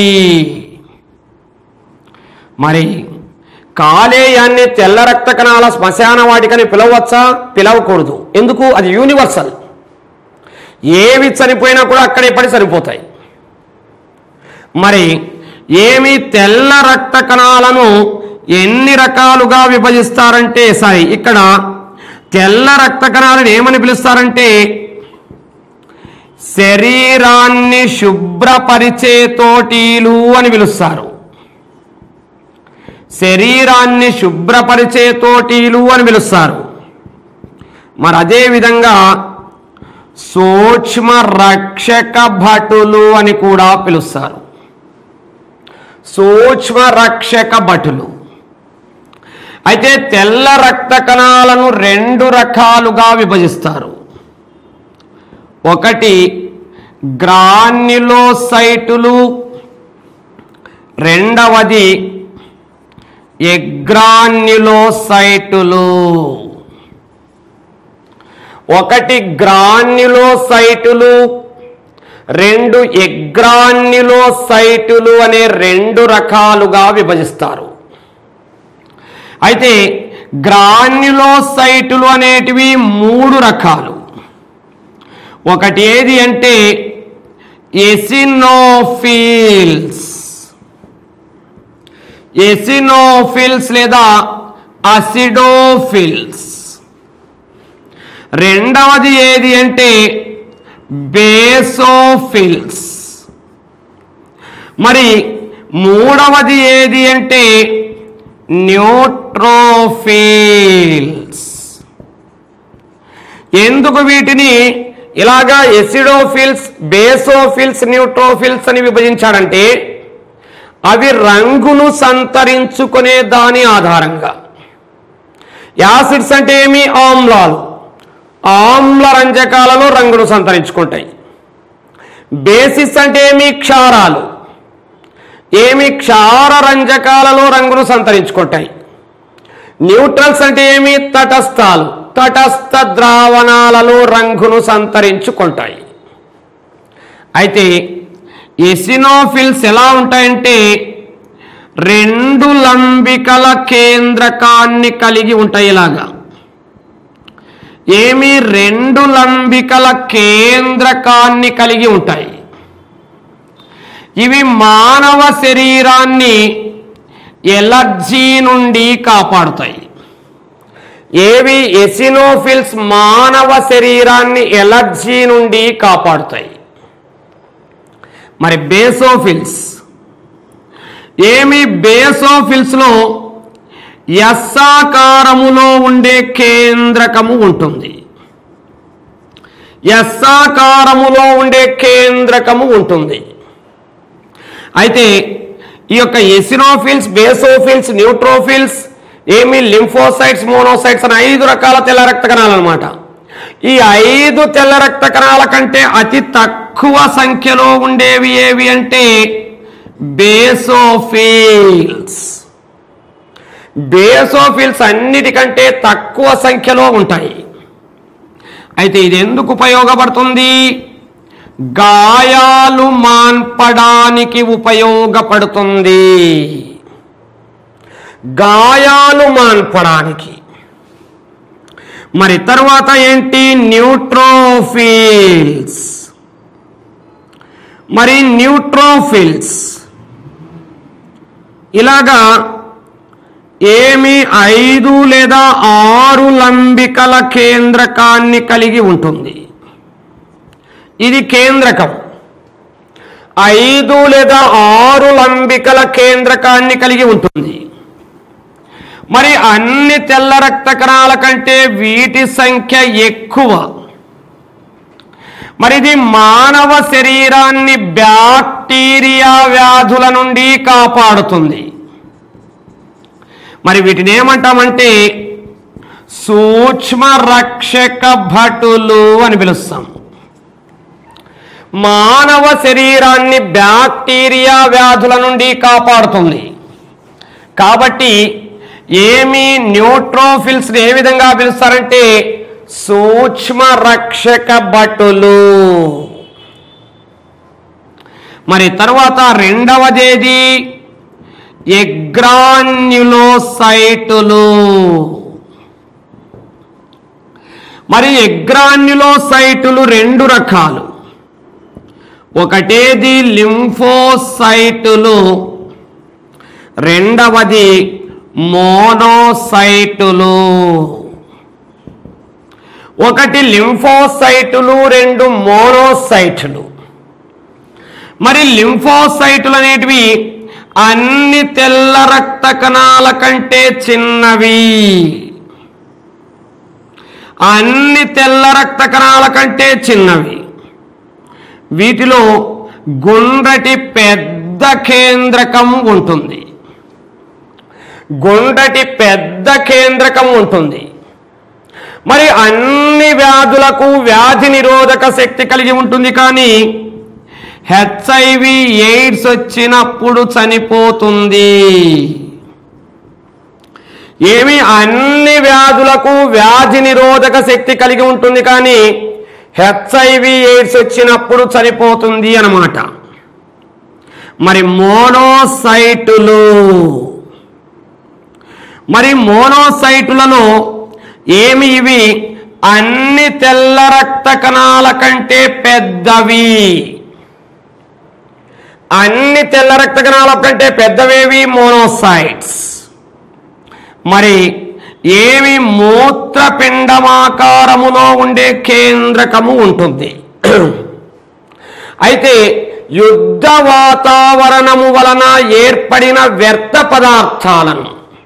మరి కాలేయాన్ని తెల్ల రక్త కణాల శ్మశాన వాటికని పిలవచ్చా పిలవకూడదు ఎందుకు అది యూనివర్సల్ ఏవి చనిపోయినా కూడా అక్కడే పడి చనిపోతాయి మరి ఏమి తెల్ల రక్త కణాలను ఎన్ని రకాలుగా విభజిస్తారంటే సారీ ఇక్కడ తెల్ల రక్త కణాలను ఏమని పిలుస్తారంటే శరీరాన్ని శుభ్రపరిచే తోటీలు అని పిలుస్తారు శరీరాన్ని శుభ్రపరిచే తోటీలు అని పిలుస్తారు మరి అదే విధంగా సూక్ష్మ రక్షక భటులు అని కూడా పిలుస్తారు సూక్ష్మ రక్షక భటులు అయితే తెల్ల రక్త కణాలను రెండు రకాలుగా విభజిస్తారు ఒకటి గ్రాన్యులోసైటులు రెండవది ఎగ్రాన్యులోసైటులు ఒకటి గ్రాన్యులోసైటులు రెండు ఎగ్రాన్యులోసైటులు అనే రెండు రకాలుగా విభజిస్తారు అయితే గ్రాన్యులోసైటులు అనేటివి మూడు రకాలు ఒకటి ఏది అంటే ఎసినోఫిల్స్ ఎసినోఫిల్స్ లేదా అసిడోఫిల్స్ రెండవది ఏది అంటే బేసోఫిల్స్ మరి మూడవది ఏది అంటే న్యూట్రోఫిల్స్ ఎందుకు వీటిని ఇలాగా ఎసిడోఫిల్స్ బేసోఫిల్స్ న్యూట్రోఫిల్స్ అని విభజించాడంటే అవి రంగును సంతరించుకునే దాని ఆధారంగా యాసిడ్స్ అంటే ఏమి ఆమ్లాలు ఆమ్ల రంజకాలలో రంగును సంతరించుకుంటాయి బేసిస్ అంటే ఏమి క్షారాలు ఏమి క్షార రంజకాలలో రంగును సంతరించుకుంటాయి న్యూట్రల్స్ అంటే ఏమి తటస్థాలు తటస్థ ద్రావణాలలో రంగును సంతరించుకుంటాయి అయితే ఎసినోఫిల్స్ ఎలా ఉంటాయంటే రెండు లంబికల కేంద్రకాన్ని కలిగి ఉంటాయి ఇలాగా ఏమి రెండు లంబికల కేంద్రకాన్ని కలిగి ఉంటాయి ఇవి మానవ శరీరాన్ని ఎలర్జీ నుండి కాపాడుతాయి ఏవి ఎసినోఫిల్స్ మానవ శరీరాన్ని ఎలర్జీ నుండి కాపాడుతాయి మరి బేసోఫిల్స్ ఏమి బేసోఫిల్స్లో ఎస్సాకారములో ఉండే కేంద్రకము ఉంటుంది ఎస్సాకారములో ఉండే కేంద్రకము ఉంటుంది అయితే ఈ యొక్క ఎసినోఫిల్స్ బేసోఫిల్స్ న్యూట్రోఫిల్స్ ఏమి లింఫోసైట్స్ మోనోసైట్స్ అని ఐదు రకాల తెల్ల రక్త కణాలు అనమాట ఈ ఐదు తెల్ల రక్త కణాల కంటే అతి తక్కువ సంఖ్యలో ఉండేవి ఏవి అంటే బేసోఫిల్స్ బేసోఫిల్స్ అన్నిటికంటే తక్కువ సంఖ్యలో ఉంటాయి అయితే ఇది ఎందుకు ఉపయోగపడుతుంది గాయాలు మాన్పడానికి ఉపయోగపడుతుంది గాయాలు మాన్పడానికి మరి తర్వాత ఏంటి న్యూట్రోఫిల్స్ మరి న్యూట్రోఫిల్స్ ఇలాగా ఏమి ఐదు లేదా ఆరు లంబికల కేంద్రకాన్ని కలిగి ఉంటుంది ఇది కేంద్రకం ఐదు లేదా ఆరు లంబికల కేంద్రకాన్ని కలిగి ఉంటుంది మరి అన్ని తెల్ల రక్త కణాల కంటే వీటి సంఖ్య ఎక్కువ మరి ఇది మానవ శరీరాన్ని బ్యాక్టీరియా వ్యాధుల నుండి కాపాడుతుంది మరి వీటిని ఏమంటామంటే సూక్ష్మ రక్షక భటులు అని పిలుస్తాం మానవ శరీరాన్ని బ్యాక్టీరియా వ్యాధుల నుండి కాపాడుతుంది కాబట్టి ఏమి న్యూట్రోఫిల్స్ ఏ విధంగా పిలుస్తారంటే సూక్ష్మ రక్షక భటులు మరి తర్వాత రెండవదేది ఎగ్రాన్యులోసైటులు మరి ఎగ్రాన్యులోసైటులు రెండు రకాలు ఒకటేది లింఫోసైటులు రెండవది మోనోసైటులు ఒకటి లింఫోసైటులు రెండు మోనోసైటులు మరి లింఫోసైటులు అనేటివి అన్ని తెల్ల రక్త కణాల కంటే చిన్నవి అన్ని తెల్ల రక్త కణాల కంటే చిన్నవి వీటిలో గుండ్రటి పెద్ద కేంద్రకం ఉంటుంది గుండ్రటి పెద్ద కేంద్రకం ఉంటుంది మరి అన్ని వ్యాధులకు వ్యాధి నిరోధక శక్తి కలిగి ఉంటుంది కానీ హెచ్ఐవి ఎయిడ్స్ వచ్చినప్పుడు చనిపోతుంది ఏమి అన్ని వ్యాధులకు వ్యాధి నిరోధక శక్తి కలిగి ఉంటుంది కానీ హెచ్ఐవి ఎయిడ్స్ వచ్చినప్పుడు చనిపోతుంది అన్నమాట మరి మోనోసైటులు మరి మోనోసైటులలో ఏమి ఇవి అన్ని తెల్ల రక్త కణాల కంటే పెద్దవి అన్ని తెల్ల రక్త కణాల కంటే పెద్దవేవి మోనోసైట్స్ మరి ఏమి మూత్రపిండమాకారములో ఉండే కేంద్రకము ఉంటుంది అయితే యుద్ధ వాతావరణము వలన ఏర్పడిన వ్యర్థ పదార్థాలను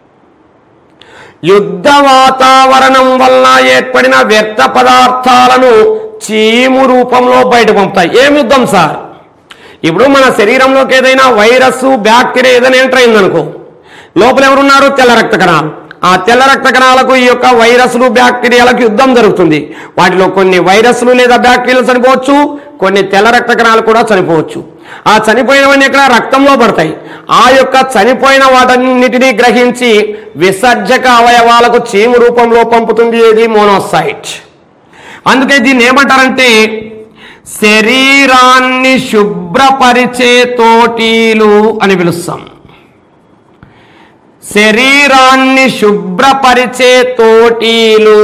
యుద్ధ వాతావరణం వలన ఏర్పడిన వ్యర్థ పదార్థాలను చీము రూపంలో బయట పంపుతాయి ఏం యుద్ధం సార్ ఇప్పుడు మన శరీరంలోకి ఏదైనా వైరస్ బ్యాక్టీరియా ఏదైనా ఎంటర్ అయిందనుకో లోపల ఎవరున్నారు తెల్ల రక్త కణాలు ఆ తెల్ల రక్త కణాలకు ఈ యొక్క వైరస్లు బ్యాక్టీరియాలకు యుద్ధం జరుగుతుంది వాటిలో కొన్ని వైరస్లు లేదా బ్యాక్టీరియాలు చనిపోవచ్చు కొన్ని తెల్ల రక్త కణాలు కూడా చనిపోవచ్చు ఆ చనిపోయినవన్నీ ఇక్కడ రక్తంలో పడతాయి ఆ యొక్క చనిపోయిన వాటన్నిటినీ గ్రహించి విసర్జక అవయవాలకు చీము రూపంలో పంపుతుంది ఏది మోనోసైట్ అందుకే దీన్ని ఏమంటారంటే శరీరాన్ని శుభ్రపరిచే తోటీలు అని పిలుస్తాం శరీరాన్ని శుభ్రపరిచే తోటీలు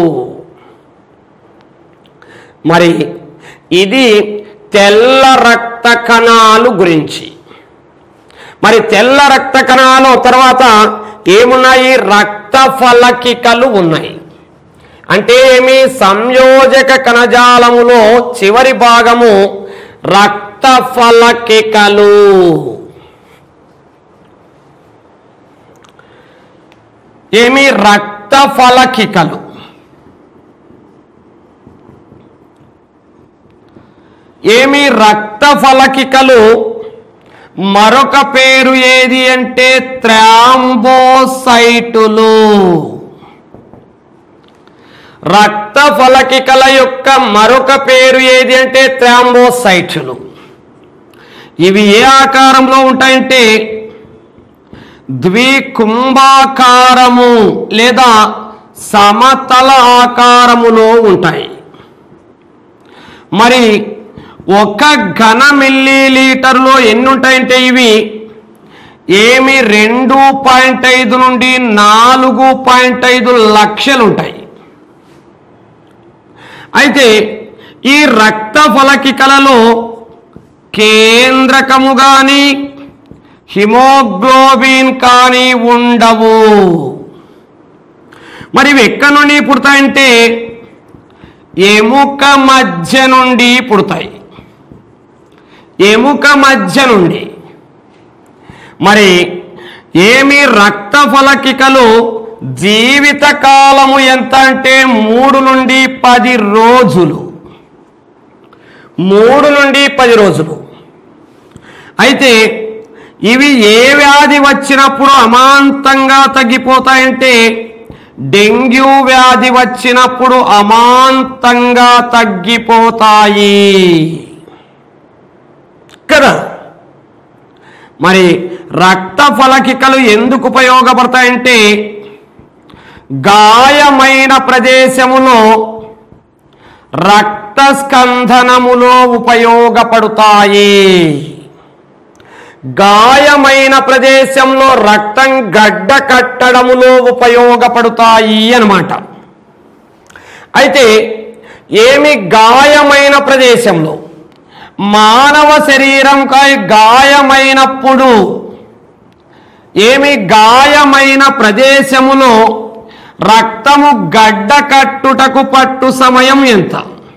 మరి ఇది తెల్ల రక్త కణాలు గురించి మరి తెల్ల రక్త కణాలు తర్వాత ఏమున్నాయి రక్త ఫలకికలు ఉన్నాయి అంటే ఏమి సంయోజక కణజాలములో చివరి భాగము రక్త ఫలకికలు ఏమి రక్త ఫలకికలు ఏమి రక్త ఫలకికలు మరొక పేరు ఏది అంటే త్రాంబోసైటులు రక్త ఫలకికల యొక్క మరొక పేరు ఏది అంటే త్రాంబోసైటులు ఇవి ఏ ఆకారంలో ఉంటాయంటే ద్వికుంభాకారము లేదా సమతల ఆకారములో ఉంటాయి మరి ఒక ఘన మిల్లీ లీటర్లో ఎన్ని ఉంటాయంటే ఇవి ఏమి రెండు పాయింట్ ఐదు నుండి నాలుగు పాయింట్ ఐదు లక్షలు ఉంటాయి అయితే ఈ రక్త ఫలకికలలో కేంద్రకము కానీ హిమోగ్లోబిన్ కానీ ఉండవు మరి ఇవి ఎక్కడి నుండి పుడతాయంటే ఎముక మధ్య నుండి పుడతాయి ఎముక మధ్య నుండి మరి ఏమి రక్త ఫలకికలు జీవిత కాలము ఎంత అంటే మూడు నుండి పది రోజులు మూడు నుండి పది రోజులు అయితే ఇవి ఏ వ్యాధి వచ్చినప్పుడు అమాంతంగా తగ్గిపోతాయంటే డెంగ్యూ వ్యాధి వచ్చినప్పుడు అమాంతంగా తగ్గిపోతాయి కదా మరి రక్త ఫలకికలు ఎందుకు ఉపయోగపడతాయంటే గాయమైన ప్రదేశములో రక్త స్కంధనములో ఉపయోగపడతాయి గాయమైన ప్రదేశంలో రక్తం గడ్డ కట్టడములో ఉపయోగపడతాయి అన్నమాట అయితే ఏమి గాయమైన ప్రదేశంలో మానవ శరీరం కాయ గాయమైనప్పుడు ఏమి గాయమైన ప్రదేశములో రక్తము గడ్డ కట్టుటకు పట్టు సమయం ఎంత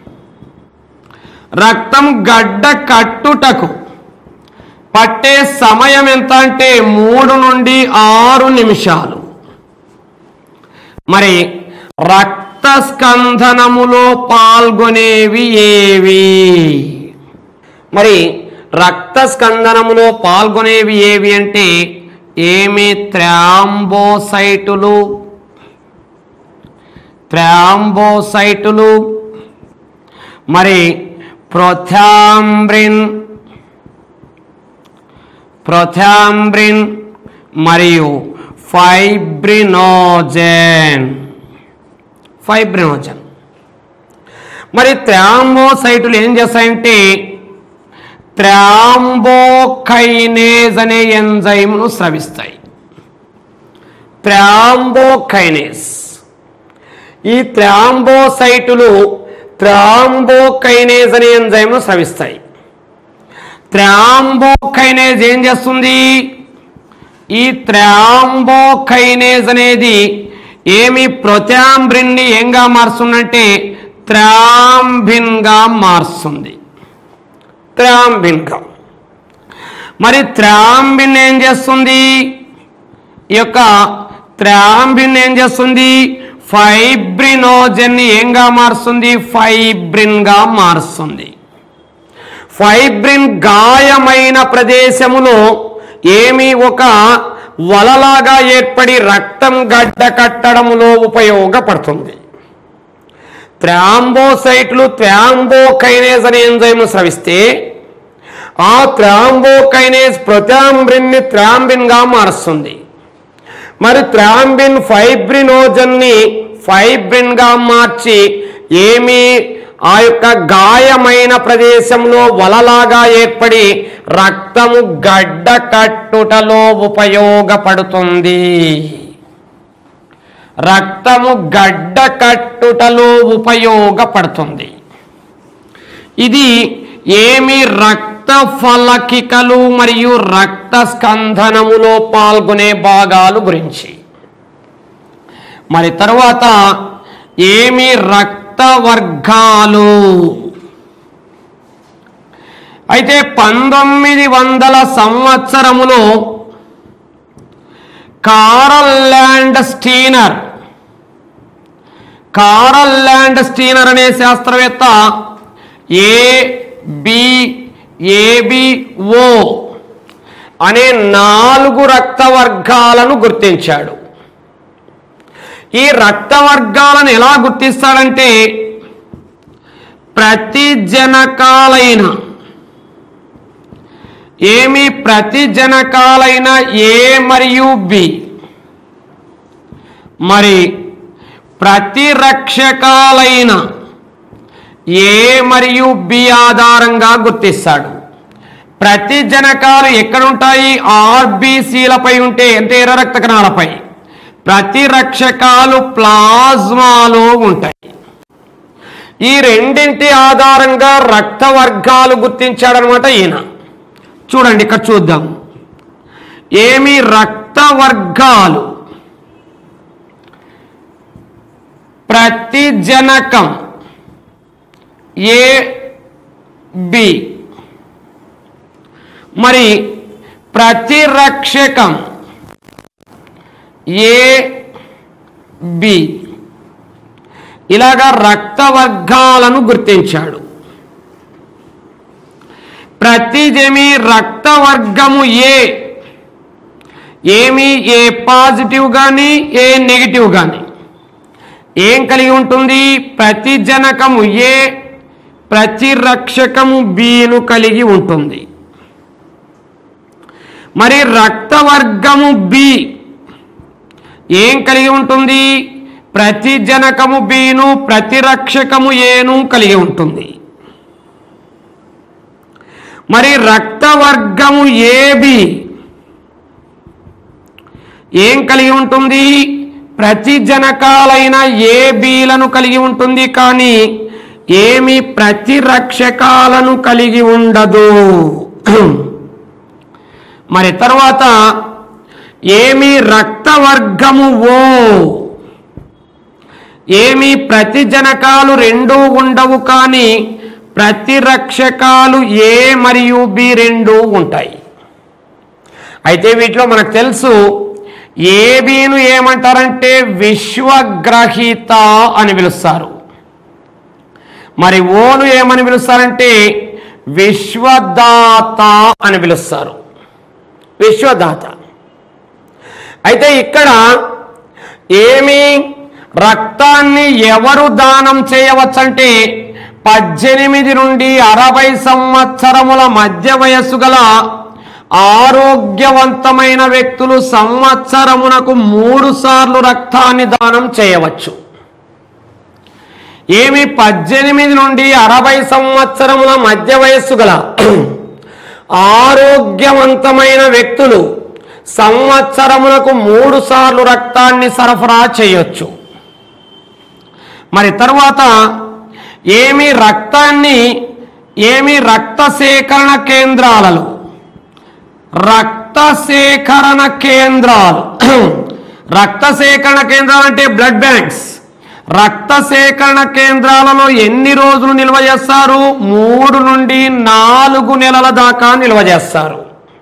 రక్తం గడ్డ కట్టుటకు పట్టే సమయం ఎంత అంటే మూడు నుండి ఆరు నిమిషాలు మరి రక్త స్కంధనములో పాల్గొనేవి ఏవి మరి రక్త స్కందనములో పాల్గొనేవి ఏవి అంటే ఏమి త్రాంబోసైటులు త్రాంబోసైటులు మరి ప్రొథాంబ్రిన్ ప్రొథాంబ్రిన్ మరియు ఫైబ్రినోజెన్ ఫైబ్రినోజన్ మరి త్రాంబోసైటులు ఏం చేస్తాయంటే త్రాంబోకైనేజ్ అనే ఎంజైమ్ను స్రవిస్తాయి త్రాంబోకైనేజ్ ఈ త్రాంబోసైటులు త్రాంబోకైనేజ్ అనే ఎంజైమ్ను స్రవిస్తాయి త్రాంబోకైనేజ్ ఏం చేస్తుంది ఈ త్రాంబోకైనేజ్ అనేది ఏమి ప్రొతాంబ్రిన్ని ఏంగా మారుస్తుందంటే త్రాంబిన్గా మారుస్తుంది త్రాంబిన్గా మరి త్రాంబిన్ ఏం చేస్తుంది ఈ యొక్క త్రాంబిన్ ఏం చేస్తుంది ఫైబ్రినోజన్ని ఏంగా మారుస్తుంది ఫైబ్రిన్గా మారుస్తుంది ఫైబ్రిన్ గాయమైన ప్రదేశములో ఏమి ఒక వలలాగా ఏర్పడి రక్తం గడ్డ కట్టడంలో ఉపయోగపడుతుంది థ్రాంబోసైట్లు థ్రాంబోకైనేజ్ అనే ఎంజైమ్ స్రవిస్తే ఆ థ్రాంబోకైనేజ్ ప్రొథాంబ్రిన్ ని థ్రాంబిన్ గా మారుస్తుంది మరి థ్రాంబిన్ ఫైబ్రినోజన్ ని ఫైబ్రిన్ గా మార్చి ఏమి ఆ యొక్క గాయమైన ప్రదేశంలో వలలాగా ఏర్పడి రక్తము గడ్డ కట్టుటలో ఉపయోగపడుతుంది రక్తము గడ్డ కట్టుటలో ఉపయోగపడుతుంది ఇది ఏమి రక్త ఫలకికలు మరియు రక్త స్కంధనములో పాల్గొనే భాగాలు గురించి మరి తరువాత ఏమి రక్త వర్గాలు అయితే పంతొమ్మిది వందల సంవత్సరములో Karl Landsteiner Karl Landsteiner అనే శాస్త్రవేత్త ఏ బి ఏబిఓ అనే నాలుగు రక్త వర్గాలను గుర్తించాడు ఈ రక్త వర్గాలను ఎలా గుర్తిస్తాడంటే ప్రతి జనకాలైన ఏమి ప్రతి జనకాలైన ఏ మరియు బి మరి ప్రతిరక్షకాలైన ఏ మరియు బి ఆధారంగా గుర్తిస్తాడు ప్రతి జనకాలు ఎక్కడుంటాయి ఆర్బీసీలపై ఉంటే అంటే ఎర్ర రక్త కణాలపై ప్రతిరక్షకాలు ప్లాజ్మాలో ఉంటాయి ఈ రెండింటి ఆధారంగా రక్త వర్గాలు గుర్తించాడనమాట ఈయన చూడండి ఇక్కడ చూద్దాం ఏమి రక్త వర్గాలు ప్రతిజనకం ఏ బి మరి ప్రతిరక్షకం ఏ బి ఇలాగా రక్త వర్గాలను గుర్తించాడు ప్రతిజమి రక్త వర్గము ఏ ఏమి ఏ పాజిటివ్ కానీ ఏ నెగిటివ్ కానీ ఏం కలిగి ఉంటుంది ప్రతిజనకము ఏ ప్రతిరక్షకము బిను కలిగి ఉంటుంది మరి రక్తవర్గము బి ఏం కలిగి ఉంటుంది ప్రతిజనకము బిను ప్రతిరక్షకము ఏను కలిగి ఉంటుంది మరి రక్తవర్గము ఏబి ఏం కలిగి ఉంటుంది ప్రతి జనకాలైన ఏ బీలను కలిగి ఉంటుంది కానీ ఏమి ప్రతిరక్షకాలను కలిగి ఉండదు మరి తర్వాత ఏమి రక్తవర్గము ఓ ఏమి ప్రతిజనకాలు రెండూ ఉండవు కానీ ప్రతిరక్షకాలు ఏ మరియు బి రెండు ఉంటాయి అయితే వీటిలో మనకు తెలుసు ఏబీను ఏమంటారంటే విశ్వగ్రహీత అని పిలుస్తారు మరి ఓను ఏమని పిలుస్తారంటే విశ్వదాత అని పిలుస్తారు విశ్వదాత అయితే ఇక్కడ ఏమి రక్తాన్ని ఎవరు దానం చేయవచ్చంటే పద్దెనిమిది నుండి అరవై సంవత్సరముల మధ్య వయస్సు గల ఆరోగ్యవంతమైన వ్యక్తులు సంవత్సరమునకు మూడు సార్లు రక్తాన్ని దానం చేయవచ్చు ఏమి పద్దెనిమిది నుండి అరవై సంవత్సరముల మధ్య వయస్సు గల ఆరోగ్యవంతమైన వ్యక్తులు సంవత్సరములకు మూడు సార్లు రక్తాన్ని సరఫరా చేయొచ్చు మరి తర్వాత ఏమి రక్తాన్ని ఏమి రక్త సేకరణ కేంద్రాలలో రక్త సేకరణ కేంద్రాలు రక్త సేకరణ కేంద్రాలు అంటే బ్లడ్ బ్యాంక్స్ రక్త సేకరణ కేంద్రాలలో ఎన్ని రోజులు నిల్వ చేస్తారు మూడు నుండి నాలుగు నెలల దాకా నిల్వ చేస్తారు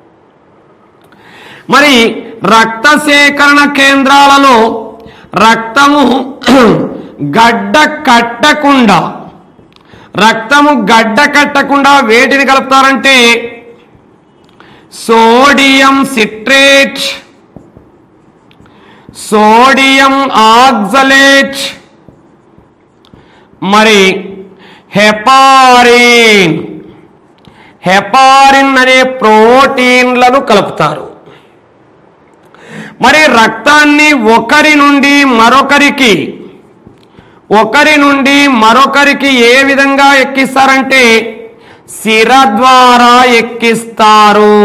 మరి రక్త సేకరణ కేంద్రాలలో రక్తము గడ్డ కట్టకుండా రక్తము గడ్డ కట్టకుండా వేటిని కలుపుతారంటే సోడియం సిట్రేట్ సోడియం ఆక్సలేట్ మరి హెపారిన్ హెపారిన్ అనే ప్రోటీన్లను కలుపుతారు మరి రక్తాన్ని ఒకరి నుండి మరొకరికి ఒకరి నుండి మరొకరికి ఏ విధంగా ఎక్కిస్తారంటే సిర ద్వారా ఎక్కిస్తారు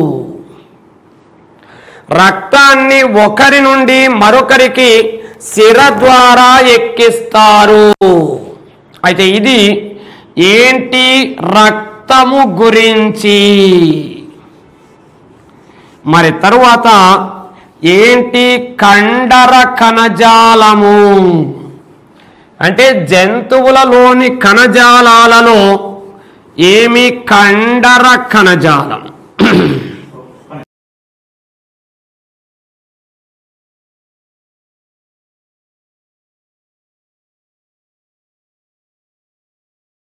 రక్తాన్ని ఒకరి నుండి మరొకరికి సిర ద్వారా ఎక్కిస్తారు అయితే ఇది ఏంటి రక్తము గురించి మరి తరువాత ఏంటి కండర కణజాలము అంటే జంతువులలోని కణజాలాలలో ఏమి కండర కణజాలం